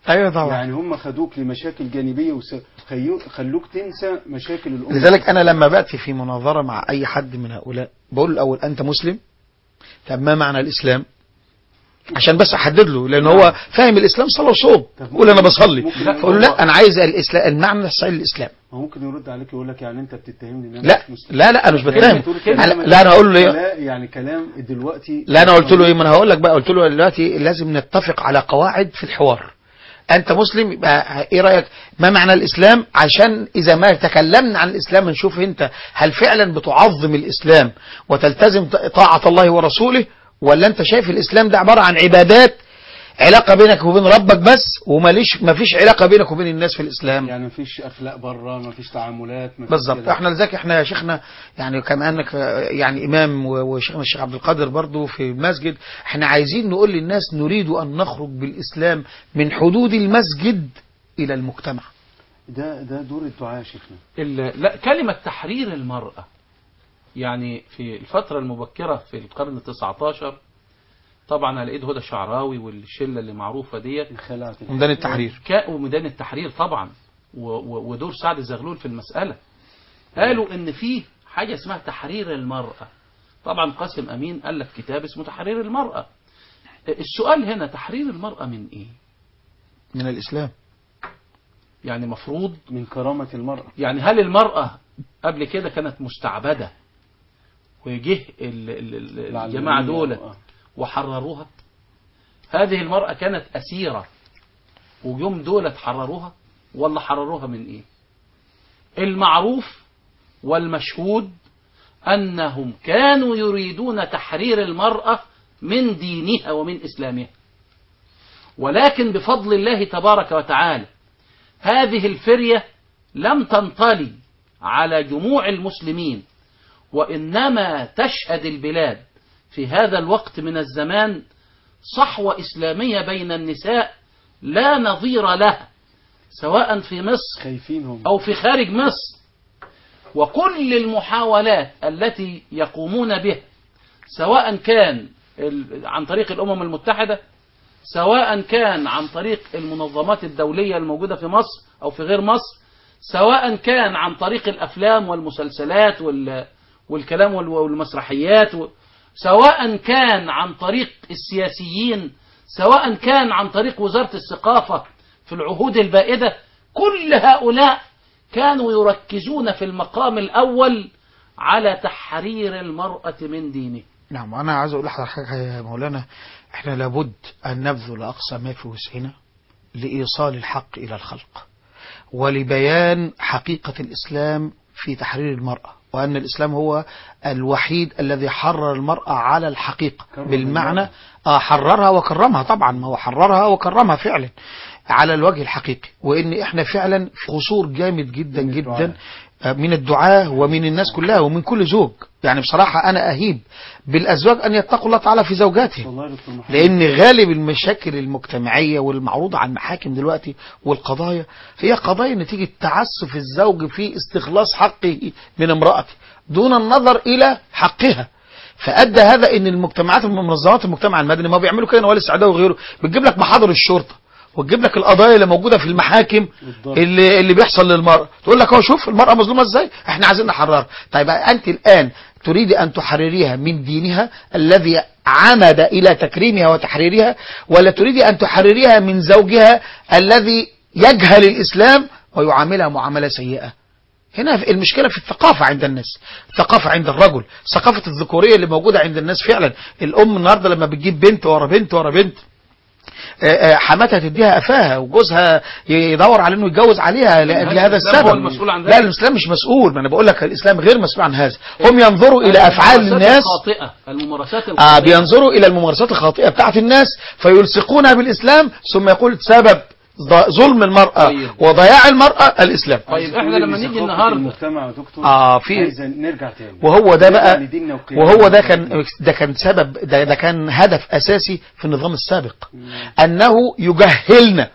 Speaker 4: ايوه طبعا
Speaker 2: يعني هم خدوك لمشاكل جانبيه وخلوك تنسى مشاكل الامه
Speaker 4: لذلك انا لما باتي في مناظره مع اي حد من هؤلاء بقول له الاول انت مسلم طب ما معنى الاسلام عشان بس احدد له لان هو فاهم الاسلام صلاه وصوم
Speaker 2: طب
Speaker 4: يقول انا
Speaker 2: ممكن-
Speaker 4: بصلي
Speaker 2: ممكن
Speaker 4: فاقول له لا انا عايز الاسلام المعنى الصحيح للاسلام
Speaker 2: هو ممكن يرد عليك يقول لك يعني انت بتتهمني ان انا
Speaker 4: لا
Speaker 2: مش مسلم
Speaker 4: لا لا انا مش بتهم
Speaker 2: تقول
Speaker 4: أنا-
Speaker 2: كلام-
Speaker 4: لا انا اقول له ايه
Speaker 2: لا يعني كلام دلوقتي
Speaker 4: لا انا قلت له ايه ما انا هقول لك بقى قلت له دلوقتي لازم نتفق على قواعد في الحوار انت مسلم يبقى ايه رايك ما معنى الاسلام عشان اذا ما تكلمنا عن الاسلام نشوف انت هل فعلا بتعظم الاسلام وتلتزم طاعه الله ورسوله ولا انت شايف الاسلام ده عباره عن عبادات علاقه بينك وبين ربك بس وماليش ما فيش علاقه بينك وبين الناس في الاسلام
Speaker 2: يعني مفيش اخلاق بره مفيش تعاملات مفيش
Speaker 4: بالظبط
Speaker 2: كده.
Speaker 4: احنا لذلك احنا يا شيخنا يعني كما انك يعني امام و- وشيخنا الشيخ عبد القادر برضو في المسجد احنا عايزين نقول للناس نريد ان نخرج بالاسلام من حدود المسجد الى المجتمع
Speaker 2: ده ده دور الدعاء يا شيخنا
Speaker 3: ال- لا كلمة تحرير المرأة يعني في الفترة المبكرة في القرن التسعة عشر طبعا على ايد هدى شعراوي والشلة اللي معروفة ديت
Speaker 2: خلعت
Speaker 4: ميدان التحرير
Speaker 3: كا- وميدان التحرير طبعا و- و- ودور سعد الزغلول في المسألة قالوا ان في حاجة اسمها تحرير المرأة طبعا قاسم امين الف كتاب اسمه تحرير المرأة السؤال هنا تحرير المرأة من ايه
Speaker 4: من الاسلام
Speaker 3: يعني مفروض
Speaker 2: من كرامة المرأة
Speaker 3: يعني هل المرأة قبل كده كانت مستعبدة وجه ال- ال- ال- الجماعة دول
Speaker 2: آه.
Speaker 3: وحرروها هذه المرأة كانت أسيرة ويوم دولة حرروها ولا حرروها من إيه المعروف والمشهود أنهم كانوا يريدون تحرير المرأة من دينها ومن إسلامها ولكن بفضل الله تبارك وتعالى هذه الفرية لم تنطلي على جموع المسلمين وإنما تشهد البلاد في هذا الوقت من الزمان صحوة إسلامية بين النساء لا نظير لها سواء في مصر
Speaker 2: خايفين هم
Speaker 3: أو في خارج مصر وكل المحاولات التي يقومون بها سواء كان ال- عن طريق الأمم المتحدة سواء كان عن طريق المنظمات الدولية الموجودة في مصر أو في غير مصر سواء كان عن طريق الأفلام والمسلسلات وال والكلام وال- والمسرحيات و- سواء كان عن طريق السياسيين سواء كان عن طريق وزارة الثقافة في العهود البائدة كل هؤلاء كانوا يركزون في المقام الأول على تحرير المرأة من دينه
Speaker 4: نعم انا عايز اقول لحضرتك حاجه يا مولانا احنا لابد ان نبذل اقصى ما في وسعنا لايصال الحق الى الخلق ولبيان حقيقه الاسلام في تحرير المراه وان الاسلام هو الوحيد الذي حرر المراه على الحقيقه
Speaker 2: كرم
Speaker 4: بالمعنى
Speaker 2: المرأة.
Speaker 4: اه حررها وكرمها طبعا ما هو حررها وكرمها فعلا على الوجه الحقيقي وان احنا فعلا في قصور جامد جدا
Speaker 2: من
Speaker 4: جدا
Speaker 2: الدعاة.
Speaker 4: من الدعاة ومن الناس كلها ومن كل زوج يعني بصراحة أنا أهيب بالأزواج أن يتقوا الله تعالى في زوجاتهم
Speaker 2: والله يا دكتور محمد
Speaker 4: لأن غالب المشاكل المجتمعية والمعروضة على المحاكم دلوقتي والقضايا هي قضايا نتيجة تعسف الزوج في استخلاص حقه من امرأته دون النظر إلى حقها فأدى هذا إن المجتمعات منظمات المجتمع المدني ما بيعملوا كده نوال السعداء وغيره بتجيب لك محاضر الشرطة وتجيب لك القضايا اللي موجودة في المحاكم
Speaker 2: بالضبط.
Speaker 4: اللي اللي بيحصل للمرأة تقول لك اهو شوف المرأة مظلومة ازاي احنا عايزين نحررها طيب انت الآن تريد أن تحرريها من دينها الذي عمد إلى تكريمها وتحريرها ولا تريد أن تحرريها من زوجها الذي يجهل الإسلام ويعاملها معاملة سيئة هنا المشكلة في الثقافة عند الناس الثقافة عند الرجل ثقافة الذكورية اللي موجودة عند الناس فعلا الأم النهاردة لما بتجيب بنت ورا بنت ورا بنت آه، آه، حماتها تديها قفاها وجوزها يدور على انه يتجوز عليها لاجل هذا
Speaker 3: الإسلام
Speaker 4: السبب
Speaker 3: هو المسؤول عن
Speaker 4: لا
Speaker 3: ذلك.
Speaker 4: الاسلام مش مسؤول ما انا بقول لك الاسلام غير مسؤول عن هذا هم ينظروا الى افعال
Speaker 3: الممارسات
Speaker 4: الناس
Speaker 3: الخاطئة الممارسات
Speaker 4: آه
Speaker 3: الخاطئة
Speaker 4: بينظروا الى الممارسات الخاطئه بتاعت الناس فيلصقونها بالاسلام ثم يقول سبب ظ- ظلم المراه
Speaker 3: طيب.
Speaker 4: وضياع المراه الاسلام
Speaker 3: طيب احنا
Speaker 2: تقول
Speaker 3: لما
Speaker 2: إن
Speaker 3: نيجي
Speaker 2: ثقافة
Speaker 3: النهارده
Speaker 2: المجتمع يا دكتور
Speaker 4: آه، في-
Speaker 2: عايز نرجع تاني
Speaker 4: وهو ده
Speaker 2: نرجع
Speaker 4: بقى
Speaker 2: لديننا وقيمنا.
Speaker 4: وهو ده كان ده كان سبب ده, ده كان هدف اساسي في النظام السابق انه يجهلنا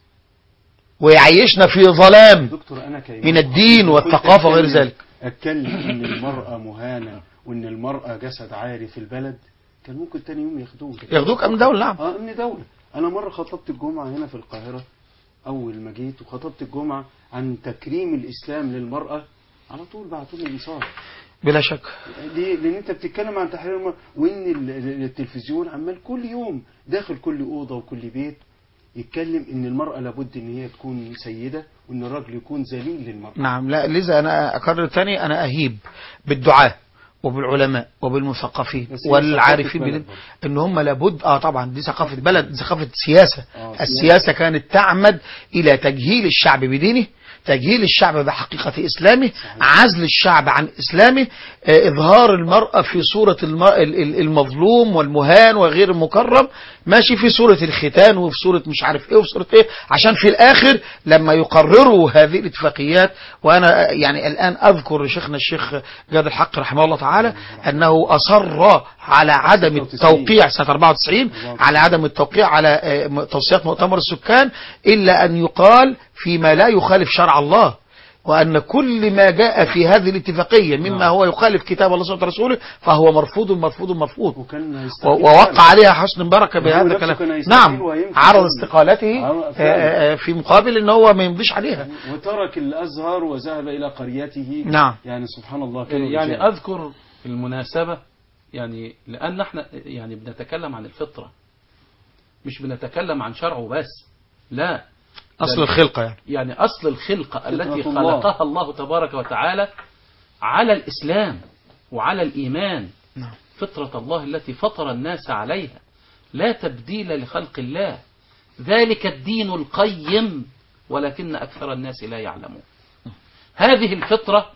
Speaker 4: ويعيشنا في ظلام
Speaker 2: دكتور انا كيوم
Speaker 4: من الدين
Speaker 2: كنت
Speaker 4: والثقافة وغير
Speaker 2: أتكلم-
Speaker 4: ذلك.
Speaker 2: اتكلم ان المرأة مهانة وان المرأة جسد عاري في البلد كان ممكن تاني يوم ياخدوه
Speaker 4: ياخدوك امن دولة نعم
Speaker 2: اه امن دولة انا مرة خطبت الجمعة هنا في القاهرة اول ما جيت وخطبت الجمعه عن تكريم الاسلام للمراه على طول بعتوا لي انصاف
Speaker 4: بلا شك
Speaker 2: ليه؟ لان انت بتتكلم عن تحرير المرأة وان ال- ال- التلفزيون عمال كل يوم داخل كل اوضه وكل بيت يتكلم ان المراه لابد ان هي تكون سيده وان الراجل يكون ذليل للمراه
Speaker 4: نعم لا لذا أنا أكرر تاني أنا أهيب بالدعاة وبالعلماء وبالمثقفين
Speaker 2: بس هي
Speaker 4: والعارفين
Speaker 2: ثقافة
Speaker 4: بدين
Speaker 2: بلد
Speaker 4: ان هم لابد اه طبعا دي ثقافه بلد دي ثقافه سياسه
Speaker 2: آه،
Speaker 4: السياسه كانت تعمد الى تجهيل الشعب بدينه تجهيل الشعب بحقيقة إسلامه عزل الشعب عن إسلامه آه، إظهار المرأة في صورة الم- ال- ال- المظلوم والمهان وغير المكرم ماشي في صورة الختان وفي صورة مش عارف إيه وفي صورة إيه عشان في الآخر لما يقرروا هذه الاتفاقيات وأنا آه، يعني الآن أذكر شيخنا الشيخ جاد الحق رحمه الله تعالى أنه أصر على عدم
Speaker 2: 96.
Speaker 4: التوقيع سنة 94 على عدم التوقيع على آه، م- توصيات مؤتمر السكان إلا أن يقال فيما لا يخالف شرع الله وأن كل ما جاء في هذه الاتفاقية مما هو يخالف كتاب الله سبحانه ورسوله فهو مرفوض مرفوض مرفوض
Speaker 2: وكان
Speaker 4: و-
Speaker 2: هيستقيل
Speaker 4: ووقع
Speaker 2: فعلا.
Speaker 4: عليها حسن بركة
Speaker 2: هو
Speaker 4: بهذا
Speaker 2: نفسه
Speaker 4: الكلام
Speaker 2: كان هيستقيل
Speaker 4: نعم
Speaker 2: وهيمشي
Speaker 4: عرض
Speaker 2: فعلا.
Speaker 4: استقالته
Speaker 2: عرض
Speaker 4: آه،
Speaker 2: فعلا.
Speaker 4: آه، في مقابل ان هو ما يمضيش عليها
Speaker 2: وترك الازهر وذهب الى قريته
Speaker 4: نعم.
Speaker 2: يعني سبحان الله كانوا
Speaker 3: يعني
Speaker 2: رجال.
Speaker 3: أذكر المناسبة يعني لأن احنا يعني بنتكلم عن الفطرة مش بنتكلم عن شرعه بس لا
Speaker 4: اصل
Speaker 3: بل-
Speaker 4: الخلقة يعني
Speaker 3: يعني أصل الخلقة التي
Speaker 2: فطرة الله.
Speaker 3: خلقها الله تبارك وتعالى على الإسلام وعلى الإيمان
Speaker 4: نعم.
Speaker 3: فطرة الله التي فطر الناس عليها لا تبديل لخلق الله ذلك الدين القيم ولكن أكثر الناس لا يعلمون هذه الفطرة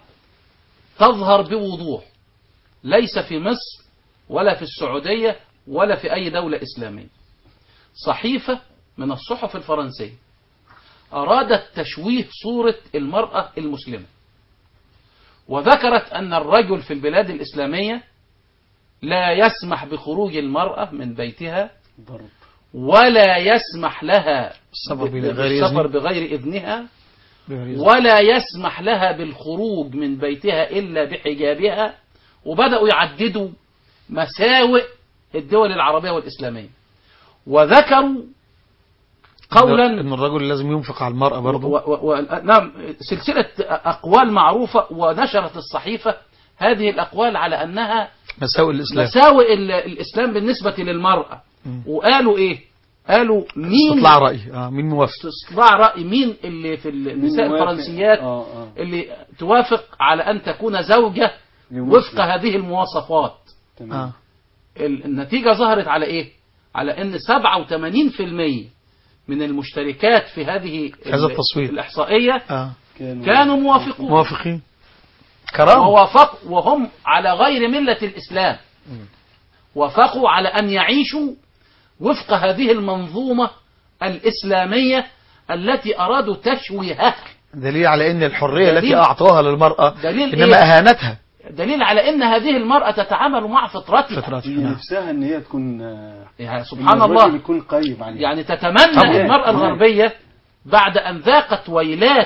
Speaker 3: تظهر بوضوح ليس في مصر ولا في السعودية ولا في أي دولة إسلامية صحيفة من الصحف الفرنسية أرادت تشويه صورة المرأة المسلمة وذكرت أن الرجل في البلاد الإسلامية لا يسمح بخروج المرأة من بيتها
Speaker 2: ضرب
Speaker 3: ولا يسمح لها
Speaker 4: السفر
Speaker 3: ب-
Speaker 4: بغير
Speaker 3: بالسفر
Speaker 4: إذن.
Speaker 3: بغير إذنها
Speaker 4: بغير
Speaker 3: ولا يسمح لها بالخروج من بيتها إلا بحجابها وبدأوا يعددوا مساوئ الدول العربية والإسلامية وذكروا قولا
Speaker 4: ان الرجل لازم ينفق على المرأة
Speaker 3: و
Speaker 4: برضه
Speaker 3: و و نعم سلسلة أقوال معروفة ونشرت الصحيفة هذه الأقوال على أنها
Speaker 4: مساوئ الاسلام
Speaker 3: مساوئ ال- الإسلام بالنسبة للمرأة
Speaker 4: مم.
Speaker 3: وقالوا إيه قالوا مين
Speaker 4: استطلاع رأي اه مين موافق
Speaker 3: استطلاع رأي مين اللي في النساء
Speaker 2: موافق.
Speaker 3: الفرنسيات
Speaker 2: آه آه.
Speaker 3: اللي توافق على أن تكون زوجة
Speaker 2: لمسلم.
Speaker 3: وفق هذه المواصفات
Speaker 2: تمام
Speaker 4: اه
Speaker 3: ال- النتيجة ظهرت على إيه على أن 87% من المشتركات في هذه
Speaker 4: هذا
Speaker 3: ال-
Speaker 4: التصويت.
Speaker 3: الإحصائية
Speaker 4: اه
Speaker 3: كانوا موافقون
Speaker 4: موافقين كرامة
Speaker 3: ووافق وهم على غير ملة الإسلام وافقوا على أن يعيشوا وفق هذه المنظومة الإسلامية التي أرادوا تشويهها
Speaker 4: دليل على ان الحرية
Speaker 3: دليل-
Speaker 4: التي اعطوها للمرأة
Speaker 3: دليل
Speaker 4: انما
Speaker 3: إيه؟
Speaker 4: اهانتها
Speaker 3: دليل على أن هذه المرأة تتعامل مع فطرتها
Speaker 4: فترات
Speaker 2: هي
Speaker 4: نعم.
Speaker 2: نفسها ان هي تكون آه،
Speaker 3: يعني
Speaker 2: إن
Speaker 3: سبحان
Speaker 2: الرجل
Speaker 3: الله
Speaker 2: يكون قيم عليها
Speaker 3: يعني تتمنى
Speaker 4: طبعا.
Speaker 3: المرأة
Speaker 2: طبعا.
Speaker 3: الغربية بعد أن ذاقت ويلات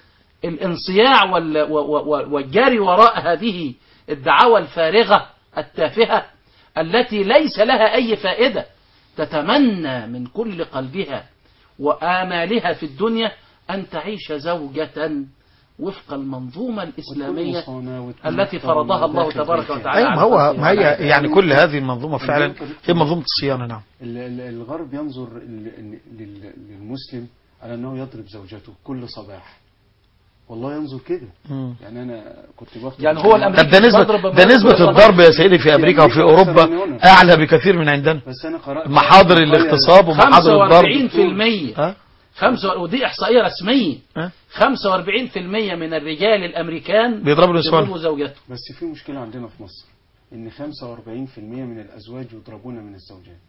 Speaker 3: الانصياع وال- و- و- والجري وراء هذه الدعاوى الفارغة التافهة التي ليس لها أي فائدة تتمنى من كل قلبها وآمالها في الدنيا أن تعيش زوجة وفق المنظومة الإسلامية
Speaker 2: وتكون مصانة وتكون
Speaker 3: التي
Speaker 2: محترمة
Speaker 3: فرضها الله
Speaker 2: داخل
Speaker 3: تبارك
Speaker 2: بيتها.
Speaker 3: وتعالى
Speaker 4: ايوه ما هو
Speaker 3: على
Speaker 4: ما هي
Speaker 3: خلقه.
Speaker 4: يعني كل هذه المنظومة فعلا
Speaker 2: المنظومة
Speaker 4: هي منظومة الصيانة نعم
Speaker 2: ال- ال- الغرب ينظر ال- لل- للمسلم على انه يضرب زوجته كل صباح والله ينظر كده
Speaker 4: مم.
Speaker 2: يعني انا كنت بخطب
Speaker 3: يعني هو الأمريكي
Speaker 4: طب ده نسبة
Speaker 3: بيضرب
Speaker 4: ده
Speaker 3: بمرأة
Speaker 4: نسبة
Speaker 3: كل صباح.
Speaker 4: الضرب يا سيدي في امريكا وفي اوروبا اعلى بكثير من عندنا
Speaker 2: بس انا قرات
Speaker 4: محاضر الاغتصاب ومحاضر الضرب
Speaker 3: 45%
Speaker 4: ها
Speaker 3: خمسة ودي إحصائية رسمية
Speaker 4: ها
Speaker 3: 45% من الرجال الأمريكان
Speaker 4: بيضربوا نسوانهم.
Speaker 3: يضربوا زوجته
Speaker 2: بس في مشكله عندنا في مصر ان 45% من الازواج يضربون من الزوجات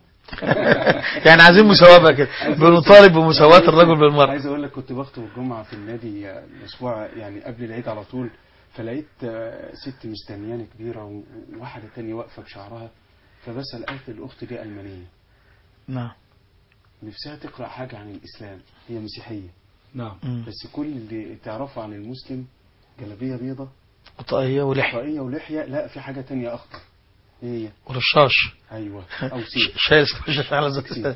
Speaker 4: يعني عايزين مساواة بقى كده بنطالب بمساواة الرجل بالمرأة
Speaker 2: عايز اقول لك كنت بخطب الجمعه في النادي آه، الاسبوع يعني قبل العيد على طول فلقيت آه، ست مستنياني كبيره و- وواحده تانية واقفه بشعرها فبسال قالت الاخت دي المانيه
Speaker 4: نعم
Speaker 2: نفسها تقرا حاجه عن الاسلام هي مسيحيه
Speaker 3: نعم
Speaker 4: مم.
Speaker 2: بس كل اللي تعرفه عن المسلم جلابيه بيضه
Speaker 4: طاقية ولحية
Speaker 2: طاقيه ولحيه لا في حاجه تانية اخطر ايه هي
Speaker 4: ورشاش
Speaker 2: ايوه او سيف
Speaker 4: شايل رشاش على زكاة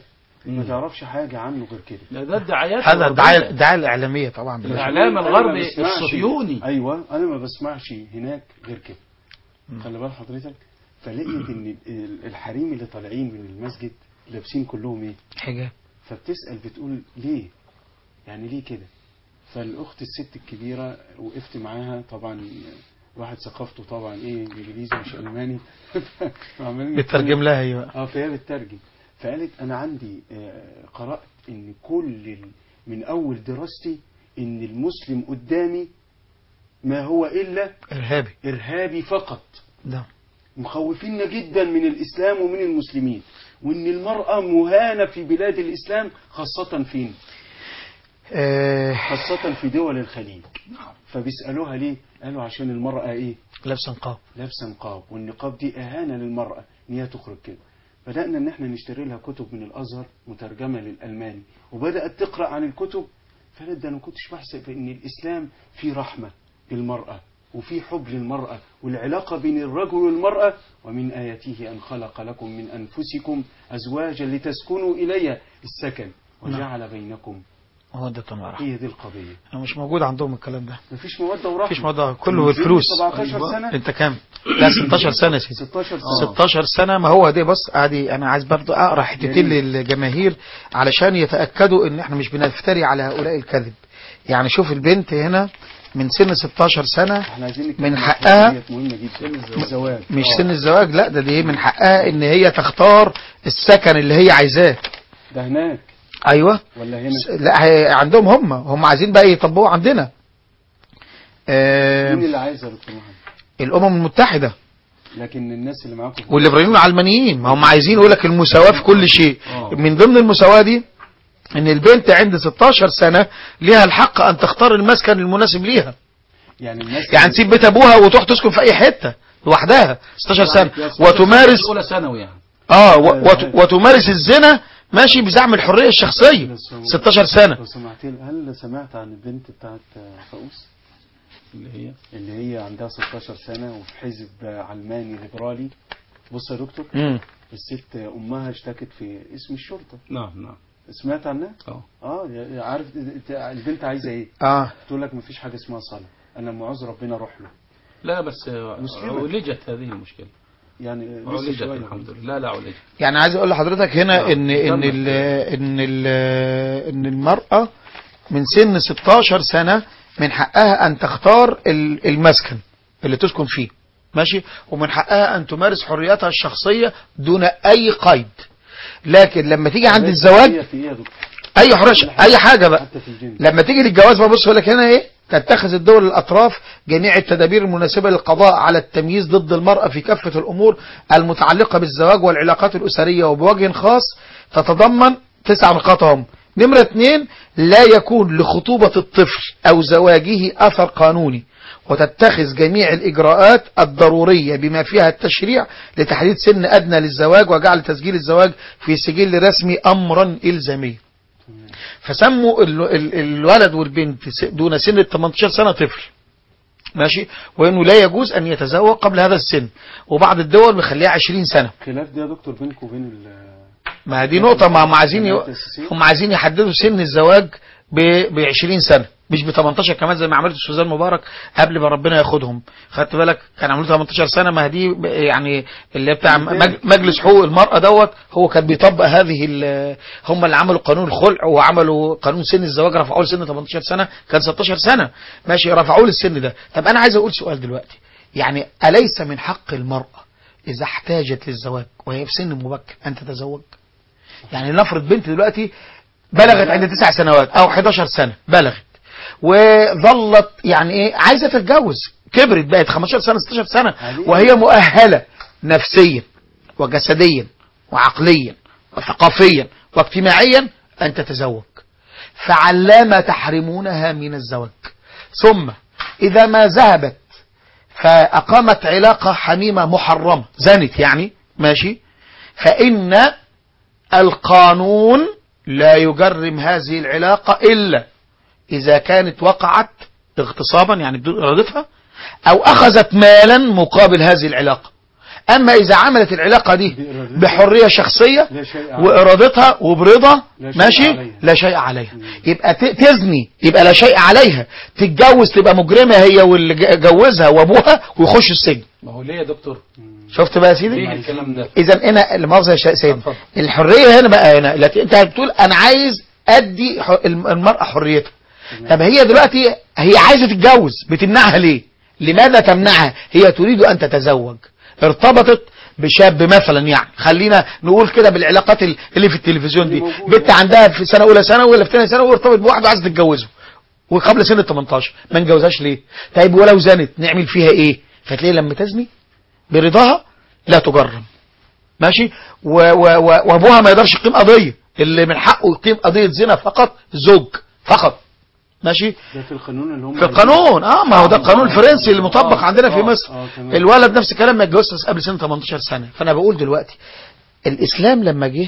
Speaker 2: ما تعرفش حاجة عنه غير كده
Speaker 3: ده ده الدعايات
Speaker 4: هذا
Speaker 3: الغربية.
Speaker 4: الدعاية الدعاية الإعلامية طبعا
Speaker 3: الإعلام
Speaker 2: أنا
Speaker 3: الغربي
Speaker 2: ما بسمعش-
Speaker 3: الصهيوني
Speaker 2: ايوه انا ما بسمعش هناك غير كده خلي بال حضرتك فلقيت ان ال- الحريم اللي طالعين من المسجد لابسين كلهم ايه
Speaker 4: حاجة
Speaker 2: فبتسأل بتقول ليه يعني ليه كده فالاخت الست الكبيرة وقفت معاها طبعا واحد ثقافته طبعا ايه انجليزي مش الماني فعمالين
Speaker 4: بترجم لها هي بقى
Speaker 2: اه فهي بتترجم فقالت انا عندي آه، قرأت ان كل ال- من اول دراستي ان المسلم قدامي ما هو الا
Speaker 4: إرهابي
Speaker 2: ارهابي فقط
Speaker 4: ده
Speaker 2: مخوفين جدا من الاسلام ومن المسلمين وان المرأة مهانة في بلاد الاسلام خاصة فين
Speaker 4: آه،
Speaker 2: خاصة في دول الخليج فبيسألوها ليه قالوا عشان المرأة ايه
Speaker 4: لابسه نقاب
Speaker 2: لابسه نقاب والنقاب دي اهانه للمراه ان هي تخرج كده بدانا ان احنا نشتري لها كتب من الازهر مترجمه للالماني وبدات تقرا عن الكتب فقالت ده انا ما كنتش بحسب ان الاسلام فيه رحمه للمراه وفي حب للمراه والعلاقه بين الرجل والمراه ومن اياته ان خلق لكم من انفسكم ازواجا لتسكنوا اليها السكن وجعل بينكم
Speaker 4: مودة ورحمة
Speaker 2: هي دي القضيه
Speaker 4: مش موجود عندهم الكلام ده
Speaker 2: مفيش موده ورحمه
Speaker 4: مفيش موضوع كله
Speaker 2: من سن
Speaker 4: بالفلوس
Speaker 2: 17 سنه
Speaker 4: انت كام لا 16 سنة يا سيدي
Speaker 2: 16 سنه
Speaker 4: 16 سنة ما هو دي بص ادي انا عايز برضو اقرا حتتين
Speaker 2: جميل.
Speaker 4: للجماهير علشان يتاكدوا ان احنا مش بنفتري على هؤلاء الكذب يعني شوف البنت هنا من سن 16 سنة
Speaker 2: احنا عايزين نتكلم
Speaker 4: من
Speaker 2: عن
Speaker 4: حقها
Speaker 2: حاجة مهمة جدا الزواج
Speaker 4: مش
Speaker 2: آه.
Speaker 4: سن الزواج لا ده دي من حقها ان هي تختار السكن اللي هي عايزاه
Speaker 2: ده هناك
Speaker 4: ايوه
Speaker 2: ولا هنا
Speaker 4: س- لا هي- عندهم هم هم عايزين بقى يطبقوا عندنا آه
Speaker 2: مين اللي عايز يا دكتور محمد
Speaker 4: الامم المتحده
Speaker 2: لكن الناس اللي معاكم
Speaker 4: والليبراليين العلمانيين ما هم عايزين يقول لك المساواه في كل شيء
Speaker 3: آه.
Speaker 4: من ضمن المساواه دي ان البنت عند 16 سنه ليها الحق ان تختار المسكن المناسب ليها
Speaker 2: يعني الناس
Speaker 4: يعني تسيب بيت ابوها وتروح تسكن في اي حته لوحدها 16 سنه وتمارس
Speaker 3: اولى ثانوي يعني
Speaker 4: اه و- وت- وتمارس الزنا ماشي بزعم الحريه الشخصيه 16 سنه
Speaker 2: لو سمعت لي هل سمعت عن البنت بتاعت فاقوس
Speaker 3: اللي هي
Speaker 2: اللي هي عندها 16 سنة وفي حزب علماني ليبرالي بص يا دكتور
Speaker 4: امم
Speaker 2: الست امها اشتكت في اسم الشرطة
Speaker 3: نعم نعم
Speaker 2: سمعت عنها
Speaker 3: اه
Speaker 2: اه يا- عارف البنت عايزة ايه
Speaker 4: اه
Speaker 2: تقول لك مفيش حاجة اسمها صلاة انا لما عاوز ربنا اروح له
Speaker 3: لا بس آه،
Speaker 2: مسلمة.
Speaker 3: عولجت هذه المشكلة
Speaker 2: يعني لسه
Speaker 3: عولجت
Speaker 2: شوية.
Speaker 3: الحمد لله لا لا عولجت
Speaker 4: يعني عايز اقول لحضرتك هنا
Speaker 3: نعم.
Speaker 4: ان ان
Speaker 3: كمل.
Speaker 4: ال ان ال ان المراه من سن 16 سنه من حقها ان تختار ال- المسكن اللي تسكن فيه ماشي ومن حقها ان تمارس حرياتها الشخصيه دون اي قيد لكن لما تيجي عند
Speaker 2: هي
Speaker 4: الزواج
Speaker 2: في ايه يا دكتور
Speaker 4: اي حريه اي حاجه بقى
Speaker 2: حتى في الجنس
Speaker 4: لما تيجي للجواز بقى بص يقول لك هنا ايه تتخذ الدول الاطراف جميع التدابير المناسبه للقضاء على التمييز ضد المراه في كافه الامور المتعلقه بالزواج والعلاقات الاسريه وبوجه خاص تتضمن تسع نقاط هم نمره اثنين لا يكون لخطوبه الطفل او زواجه اثر قانوني وتتخذ جميع الإجراءات الضرورية بما فيها التشريع لتحديد سن أدنى للزواج وجعل تسجيل الزواج في سجل رسمي أمرا إلزاميا فسموا ال- ال- الولد والبنت س- دون سن ال 18 سنة طفل ماشي وانه لا يجوز ان يتزوج قبل هذا السن وبعض الدول مخليها 20 سنة
Speaker 2: خلاف ده يا دكتور بينكم وبين ال
Speaker 4: ما دي نقطة ما هم عايزين يو... هم عايزين يحددوا سن الزواج ب 20 سنة مش ب 18 كمان زي ما عملت سوزان مبارك قبل ما ربنا ياخدهم خدت بالك كان عملوا 18 سنة ما دي ب- يعني اللي بتاع مج- مجلس حقوق المرأة دوت هو كان بيطبق هذه ال- هم اللي عملوا قانون الخلع وعملوا قانون سن الزواج رفعوه لسن 18 سنة كان 16 سنة ماشي رفعوه للسن ده طب انا عايز اقول سؤال دلوقتي يعني أليس من حق المرأة إذا احتاجت للزواج وهي في سن مبكر أن تتزوج يعني نفرض بنت دلوقتي بلغت عند تسع سنوات او 11 سنة بلغت وظلت يعني ايه عايزة تتجوز كبرت بقت 15 سنة 16 سنة وهي مؤهلة نفسيا وجسديا وعقليا وثقافيا واجتماعيا ان تتزوج فعلام تحرمونها من الزواج ثم اذا ما ذهبت فاقامت علاقة حميمة محرمة زنت يعني ماشي فان القانون لا يجرم هذه العلاقة إلا إذا كانت وقعت اغتصابا يعني بدون إرادتها أو أخذت مالا مقابل هذه العلاقة اما اذا عملت العلاقه دي
Speaker 2: بإرادتها.
Speaker 4: بحريه شخصيه
Speaker 2: لا شيء عليه.
Speaker 4: وارادتها وبرضا
Speaker 2: لا شيء
Speaker 4: ماشي
Speaker 2: عليها.
Speaker 4: لا شيء عليها يبقى ت- تزني يبقى لا شيء عليها تتجوز تبقى مجرمه هي واللي ج- جوزها وابوها ويخشوا السجن
Speaker 3: ما هو ليه يا دكتور
Speaker 4: شفت بقى يا سيدي
Speaker 3: ليه الكلام ده
Speaker 4: اذا هنا المؤاخذه يا شا- سيدي
Speaker 3: اتفضل.
Speaker 4: الحريه هنا بقى هنا التي انت بتقول انا عايز ادي ح- الم- المراه حريتها طب هي دلوقتي هي عايزه تتجوز بتمنعها ليه لماذا تمنعها هي تريد ان تتزوج ارتبطت بشاب مثلا يعني خلينا نقول كده بالعلاقات ال- اللي في التلفزيون دي
Speaker 2: اللي موجودة.
Speaker 4: بنت عندها في سنه اولى ثانوي ولا في ثانيه ثانوي وارتبط بواحد وعايزه تتجوزه وقبل سن ال 18 ما نجوزهاش ليه طيب ولو زنت نعمل فيها ايه فتلاقي لما تزني برضاها لا تجرم ماشي و و و وابوها ما يقدرش يقيم قضيه اللي من حقه يقيم قضيه زنا فقط زوج فقط ماشي
Speaker 2: ده في القانون اللي هم
Speaker 4: في القانون اه ما هو ده القانون الفرنسي اللي مطبق
Speaker 2: آه،
Speaker 4: عندنا في
Speaker 2: آه،
Speaker 4: مصر
Speaker 2: آه، تمام.
Speaker 4: الولد نفس الكلام ما يتجوزش قبل سن 18 سنه فانا بقول دلوقتي الاسلام لما جه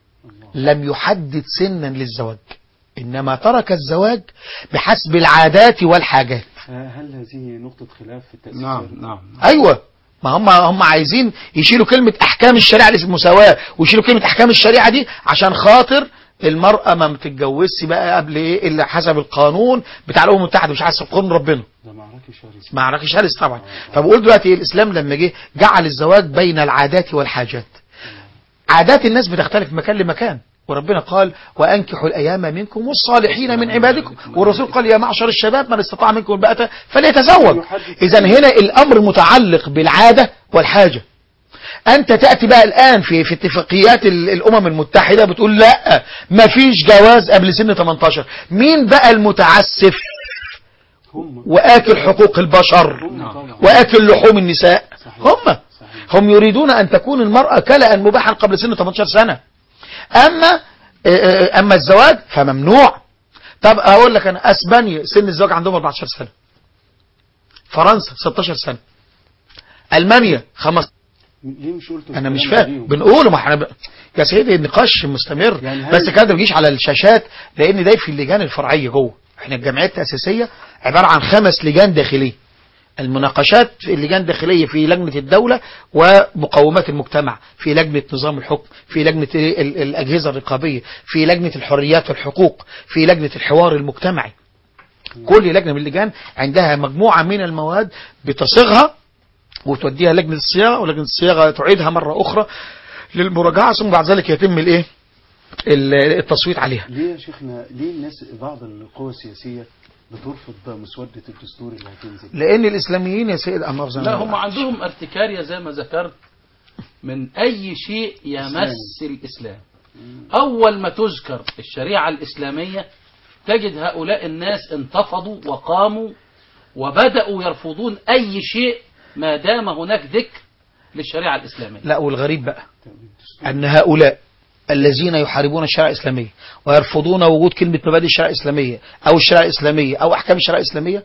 Speaker 4: لم يحدد سنا للزواج انما ترك الزواج بحسب العادات والحاجات
Speaker 2: آه، هل هذه نقطة خلاف في التأسيس
Speaker 3: نعم نعم
Speaker 4: ايوه ما هم هم عايزين يشيلوا كلمة احكام الشريعة اللي اسمها المساواة ويشيلوا كلمة احكام الشريعة دي عشان خاطر المرأة ما بتتجوزش بقى قبل ايه الا حسب القانون بتاع الامم المتحدة مش حسب قانون ربنا
Speaker 2: ده معركة شرسة
Speaker 4: ما عرفش هلس طبعا فبقول دلوقتي إيه الاسلام لما جه جعل الزواج بين العادات والحاجات عادات الناس بتختلف من مكان لمكان وربنا قال وانكحوا الايام منكم والصالحين من عبادكم والرسول قال يا معشر الشباب من استطاع منكم الباءة فليتزوج اذا هنا الامر متعلق بالعاده والحاجه انت تاتي بقى الان في في اتفاقيات ال- الامم المتحده بتقول لا مفيش جواز قبل سن 18 مين بقى المتعسف
Speaker 2: هم
Speaker 4: واكل حقوق البشر
Speaker 2: هم طبعا
Speaker 4: واكل لحوم النساء
Speaker 2: صحيح.
Speaker 4: هم
Speaker 2: صحيح.
Speaker 4: هم يريدون ان تكون المرأة كلأ مباحا قبل سن 18 سنة اما آه، آه، اما الزواج فممنوع طب اقول لك انا اسبانيا سن الزواج عندهم 14 سنة فرنسا 16 سنة المانيا خمس
Speaker 2: ليه مش قلت
Speaker 4: انا مش
Speaker 2: الكلام ده
Speaker 4: فاهم
Speaker 2: ليهم؟
Speaker 4: بنقوله ما احنا ب... يا سيدي النقاش مستمر
Speaker 2: يعني هل-
Speaker 4: بس كده ما بيجيش على الشاشات لان ده في اللجان الفرعيه جوه احنا الجمعيات التاسيسيه عباره عن خمس لجان داخليه المناقشات في اللجان الداخليه في لجنه الدوله ومقومات المجتمع في لجنه نظام الحكم في لجنه ال- ال- الاجهزه الرقابيه في لجنه الحريات والحقوق في لجنه الحوار المجتمعي كل لجنه من اللجان عندها مجموعه من المواد بتصيغها وتوديها لجنة الصياغة ولجنة الصياغة تعيدها مرة أخرى للمراجعة ثم بعد ذلك يتم الإيه ال- التصويت عليها
Speaker 2: ليه يا شيخنا ليه الناس بعض القوى السياسية بترفض مسودة الدستور اللي هتنزل
Speaker 4: لأن الإسلاميين يا سيد أمر زي ما
Speaker 3: لا
Speaker 4: بقول.
Speaker 3: هم عندهم ارتكارية زي ما ذكرت من أي شيء يمس الإسلام أول ما تذكر الشريعة الإسلامية تجد هؤلاء الناس انتفضوا وقاموا وبدأوا يرفضون أي شيء ما دام هناك ذكر للشريعة الإسلامية
Speaker 4: لا والغريب بقى أن هؤلاء الذين يحاربون الشريعة الإسلامية ويرفضون وجود كلمة مبادئ الشريعة الإسلامية أو الشريعة الإسلامية أو أحكام الشريعة الإسلامية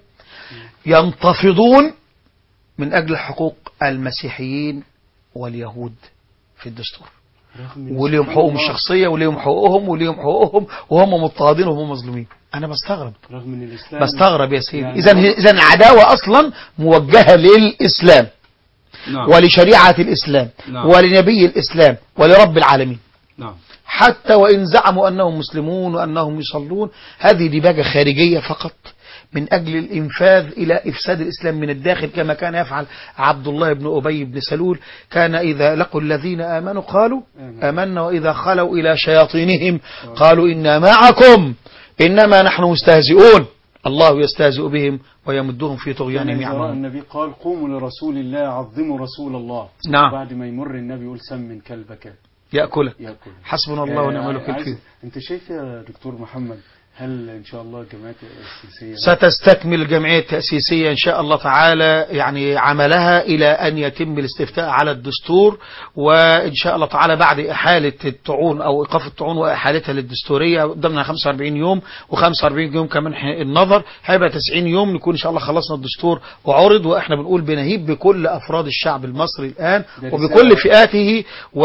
Speaker 4: ينتفضون من أجل حقوق المسيحيين واليهود في الدستور
Speaker 2: رغم إن
Speaker 4: وليهم
Speaker 2: سبحان
Speaker 4: حقوقهم
Speaker 2: الله،
Speaker 4: الشخصية وليهم حقوقهم وليهم حقوقهم وهم مضطهدين وهم مظلومين أنا بستغرب
Speaker 2: رغم ان الاسلام
Speaker 4: بستغرب يا سيدي
Speaker 2: يعني
Speaker 4: إذا إذا العداوة أصلا موجهة للإسلام
Speaker 3: نعم
Speaker 4: ولشريعة الإسلام
Speaker 3: نعم.
Speaker 4: ولنبي الإسلام ولرب العالمين
Speaker 3: نعم
Speaker 4: حتى وإن زعموا أنهم مسلمون وأنهم يصلون هذه دباجة خارجية فقط من أجل الإنفاذ إلى إفساد الإسلام من الداخل كما كان يفعل عبد الله بن أبي بن سلول كان إذا لقوا الذين آمنوا قالوا آمنا وإذا خلوا إلى شياطينهم قالوا إنا معكم إنما نحن مستهزئون الله يستهزئ بهم ويمدهم في
Speaker 2: كان
Speaker 4: طغيانهم
Speaker 2: إذا رأى
Speaker 4: يعمهون
Speaker 2: النبي قال قوموا لرسول الله عظموا رسول الله
Speaker 4: نعم.
Speaker 2: بعد ما يمر النبي يقول سمن كلبك
Speaker 4: يأكله
Speaker 2: ياكل
Speaker 4: حسبنا الله ونعم الوكيل
Speaker 2: عايز-
Speaker 4: فيه
Speaker 2: انت شايف يا دكتور محمد هل ان شاء الله الجمعيات السياسيه
Speaker 4: ستستكمل الجمعية التأسيسية إن شاء الله تعالى يعني عملها إلى أن يتم الاستفتاء على الدستور وإن شاء الله تعالى بعد إحالة الطعون أو إيقاف الطعون وإحالتها للدستورية قدامنا 45 يوم و45 يوم كمان ح- النظر هيبقى 90 يوم نكون إن شاء الله خلصنا الدستور وعرض وإحنا بنقول بنهيب بكل أفراد الشعب المصري الآن
Speaker 2: ده
Speaker 4: وبكل
Speaker 2: رسالة.
Speaker 4: فئاته و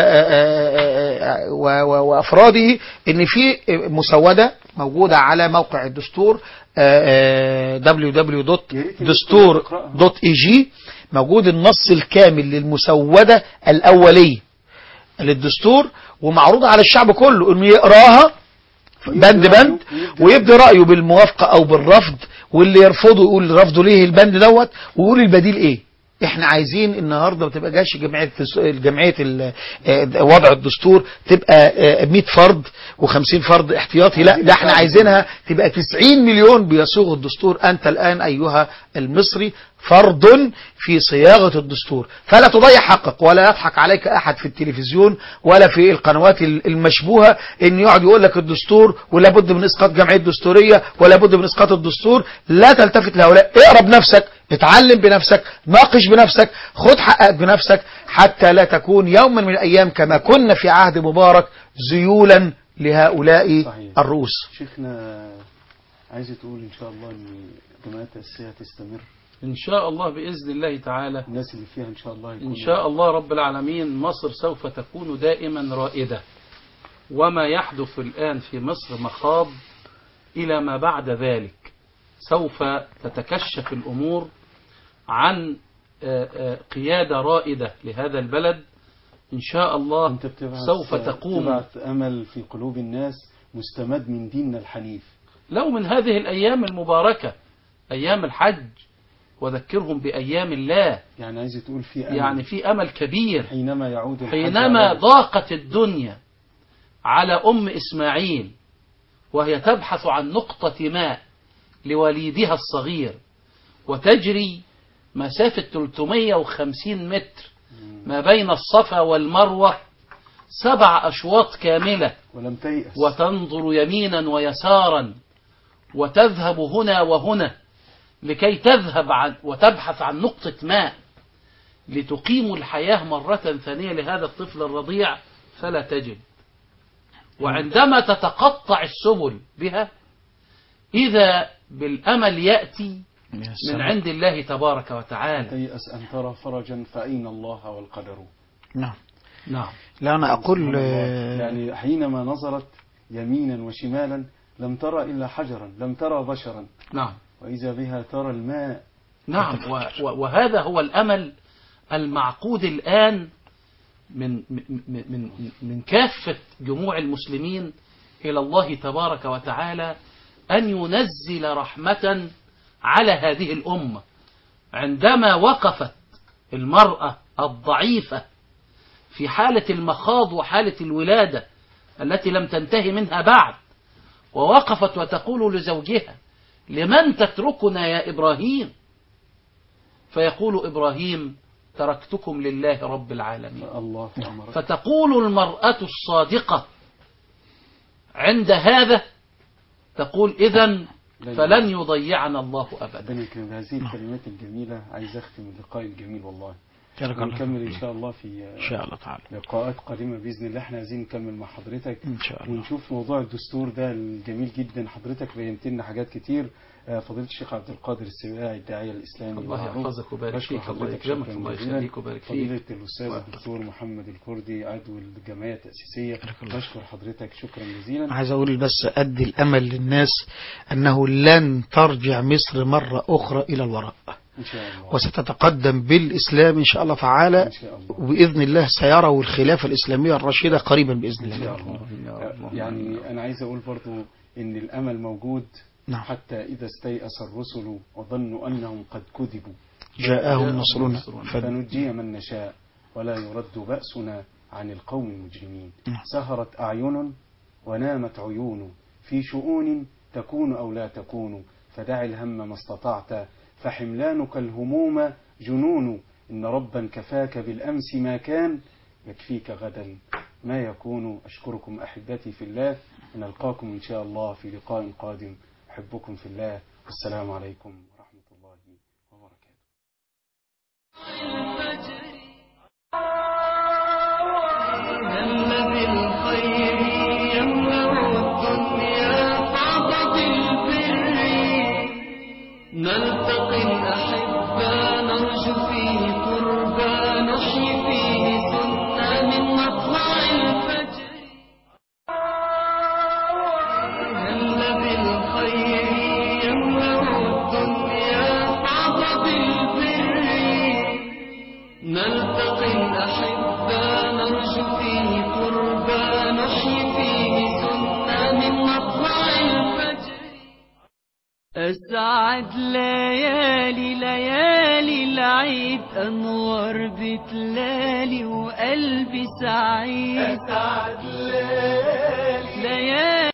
Speaker 4: و- و- وأفراده إن في مسودة موجودة على موقع الدستور
Speaker 2: يا ريت الناس كلها تقرأها.
Speaker 4: www.دستور.eg موجود النص الكامل للمسودة الأولية للدستور ومعروضة على الشعب كله انه يقراها بند بند ويبدي رأيه بالموافقة او بالرفض واللي يرفضه يقول رفضه ليه البند دوت ويقول البديل ايه احنا عايزين النهارده ما تبقاش جمعيه جمعيه ال- آه، وضع الدستور تبقى آه، 100 فرد و50 فرد احتياطي لا ده احنا عايزينها تبقى 90 مليون بيصوغ الدستور انت الان ايها المصري فرد في صياغه الدستور فلا تضيع حقك ولا يضحك عليك احد في التلفزيون ولا في القنوات ال- المشبوهه ان يقعد يقول لك الدستور ولا بد من اسقاط جمعيه دستوريه ولا بد من اسقاط الدستور لا تلتفت لهؤلاء اقرا بنفسك اتعلم بنفسك ناقش بنفسك خد حقك بنفسك حتى لا تكون يوما من الأيام كما كنا في عهد مبارك ذيولا لهؤلاء
Speaker 2: صحيح.
Speaker 4: الرؤوس
Speaker 2: شيخنا عايز تقول ان شاء الله ان الجمعيات التأسيسية تستمر
Speaker 3: إن شاء الله بإذن الله تعالى
Speaker 2: الناس اللي فيها ان شاء الله يكونوا
Speaker 3: إن شاء الله رب العالمين مصر سوف تكون دائما رائدة وما يحدث الآن في مصر مخاض إلى ما بعد ذلك سوف تتكشف الأمور عن آه، آه، قيادة رائدة لهذا البلد إن شاء الله
Speaker 2: انت بتبعت
Speaker 3: سوف تقوم
Speaker 2: بتبعت امل في قلوب الناس مستمد من ديننا الحنيف
Speaker 3: لو من هذه الأيام المباركة أيام الحج وذكرهم بأيام الله
Speaker 2: يعني عايز تقول في امل
Speaker 3: يعني في أمل كبير
Speaker 2: حينما يعود الحج
Speaker 3: حينما
Speaker 2: على-
Speaker 3: ضاقت الدنيا على أم إسماعيل وهي تبحث عن نقطة ماء لوليدها الصغير وتجري مسافة 350 متر ما بين الصفا والمروة سبع أشواط كاملة
Speaker 2: ولم تيأس
Speaker 3: وتنظر يمينا ويسارا وتذهب هنا وهنا لكي تذهب عن وتبحث عن نقطة ماء لتقيم الحياة مرة ثانية لهذا الطفل الرضيع فلا تجد وعندما تتقطع السبل بها إذا بالأمل يأتي من عند الله تبارك وتعالى
Speaker 2: تيأس أن ترى فرجا فأين الله والقدر
Speaker 4: نعم
Speaker 3: نعم
Speaker 4: لا أنا أقول
Speaker 2: سبحان الله.
Speaker 4: آه،
Speaker 2: يعني حينما نظرت يمينا وشمالا لم ترى إلا حجرا لم ترى بشرا
Speaker 3: نعم
Speaker 2: وإذا بها ترى الماء
Speaker 3: نعم و- و- وهذا هو الأمل المعقود الآن من من من من كافة جموع المسلمين إلى الله تبارك وتعالى أن ينزل رحمة على هذه الأمة عندما وقفت المرأة الضعيفة في حالة المخاض وحالة الولادة التي لم تنتهي منها بعد ووقفت وتقول لزوجها لمن تتركنا يا إبراهيم فيقول إبراهيم تركتكم لله رب العالمين
Speaker 2: الله أمرك
Speaker 3: فتقول المرأة الصادقة عند هذا تقول إذا فلن يضيعنا الله أبدا
Speaker 2: ربنا يكرم بهذه الكلمات الجميلة عايز أختم اللقاء الجميل والله
Speaker 4: بارك الله
Speaker 2: ونكمل إن
Speaker 4: فيك.
Speaker 2: شاء الله في
Speaker 4: إن شاء الله تعالى
Speaker 2: لقاءات قادمة بإذن الله احنا عايزين نكمل مع حضرتك
Speaker 4: إن شاء الله
Speaker 2: ونشوف موضوع الدستور ده الجميل جدا حضرتك بينت لنا حاجات كتير آه، فضيلة الشيخ عبد القادر السباعي الداعية الإسلامي
Speaker 3: الله
Speaker 2: المعروف.
Speaker 3: يحفظك ويبارك
Speaker 2: بشكر
Speaker 3: فيك الله
Speaker 2: حضرتك
Speaker 3: يكرمك
Speaker 2: شكراً
Speaker 3: الله
Speaker 2: جزيلاً.
Speaker 3: يخليك ويبارك فيك
Speaker 2: فضيلة الأستاذ
Speaker 3: وأكرم.
Speaker 2: الدكتور محمد الكردي عضو الجمعية التأسيسية
Speaker 4: بارك الله
Speaker 2: بشكر حضرتك شكرا جزيلا
Speaker 4: عايز أقول بس أدي الأمل للناس أنه لن ترجع مصر مرة أخرى إلى الوراء
Speaker 2: إن شاء الله
Speaker 4: وستتقدم بالإسلام إن شاء الله تعالى
Speaker 2: إن شاء الله
Speaker 4: وبإذن الله سيروا الخلافة الإسلامية الرشيدة قريبا بإذن
Speaker 2: إن شاء
Speaker 4: الله
Speaker 2: الله يعني أنا عايز أقول برضو إن الأمل موجود
Speaker 4: نعم
Speaker 2: حتى إذا استيأس الرسل وظنوا أنهم قد كذبوا
Speaker 4: جاءهم نصرنا فد-
Speaker 2: فنجي من نشاء ولا يرد بأسنا عن القوم المجرمين
Speaker 4: نعم.
Speaker 2: سهرت أعين ونامت عيون في شؤون تكون أو لا تكون فدع الهم ما استطعت فحملانك الهموم جنون إن ربا كفاك بالأمس ما كان يكفيك غدا ما يكون أشكركم أحبتي في الله نلقاكم إن شاء الله في لقاء قادم أحبكم في الله والسلام عليكم ورحمة الله وبركاته
Speaker 1: هل بالخير يملأ الدنيا فاض بالبر نلتقي الأحبة نرجو فيه قربى نحيي فيه سنة من مطلع الفجر هل بالخير يملأ الدنيا فاض بالبر أسعد ليالي ليالي العيد أنوار بتلالي وقلبي سعيد أسعد ليالي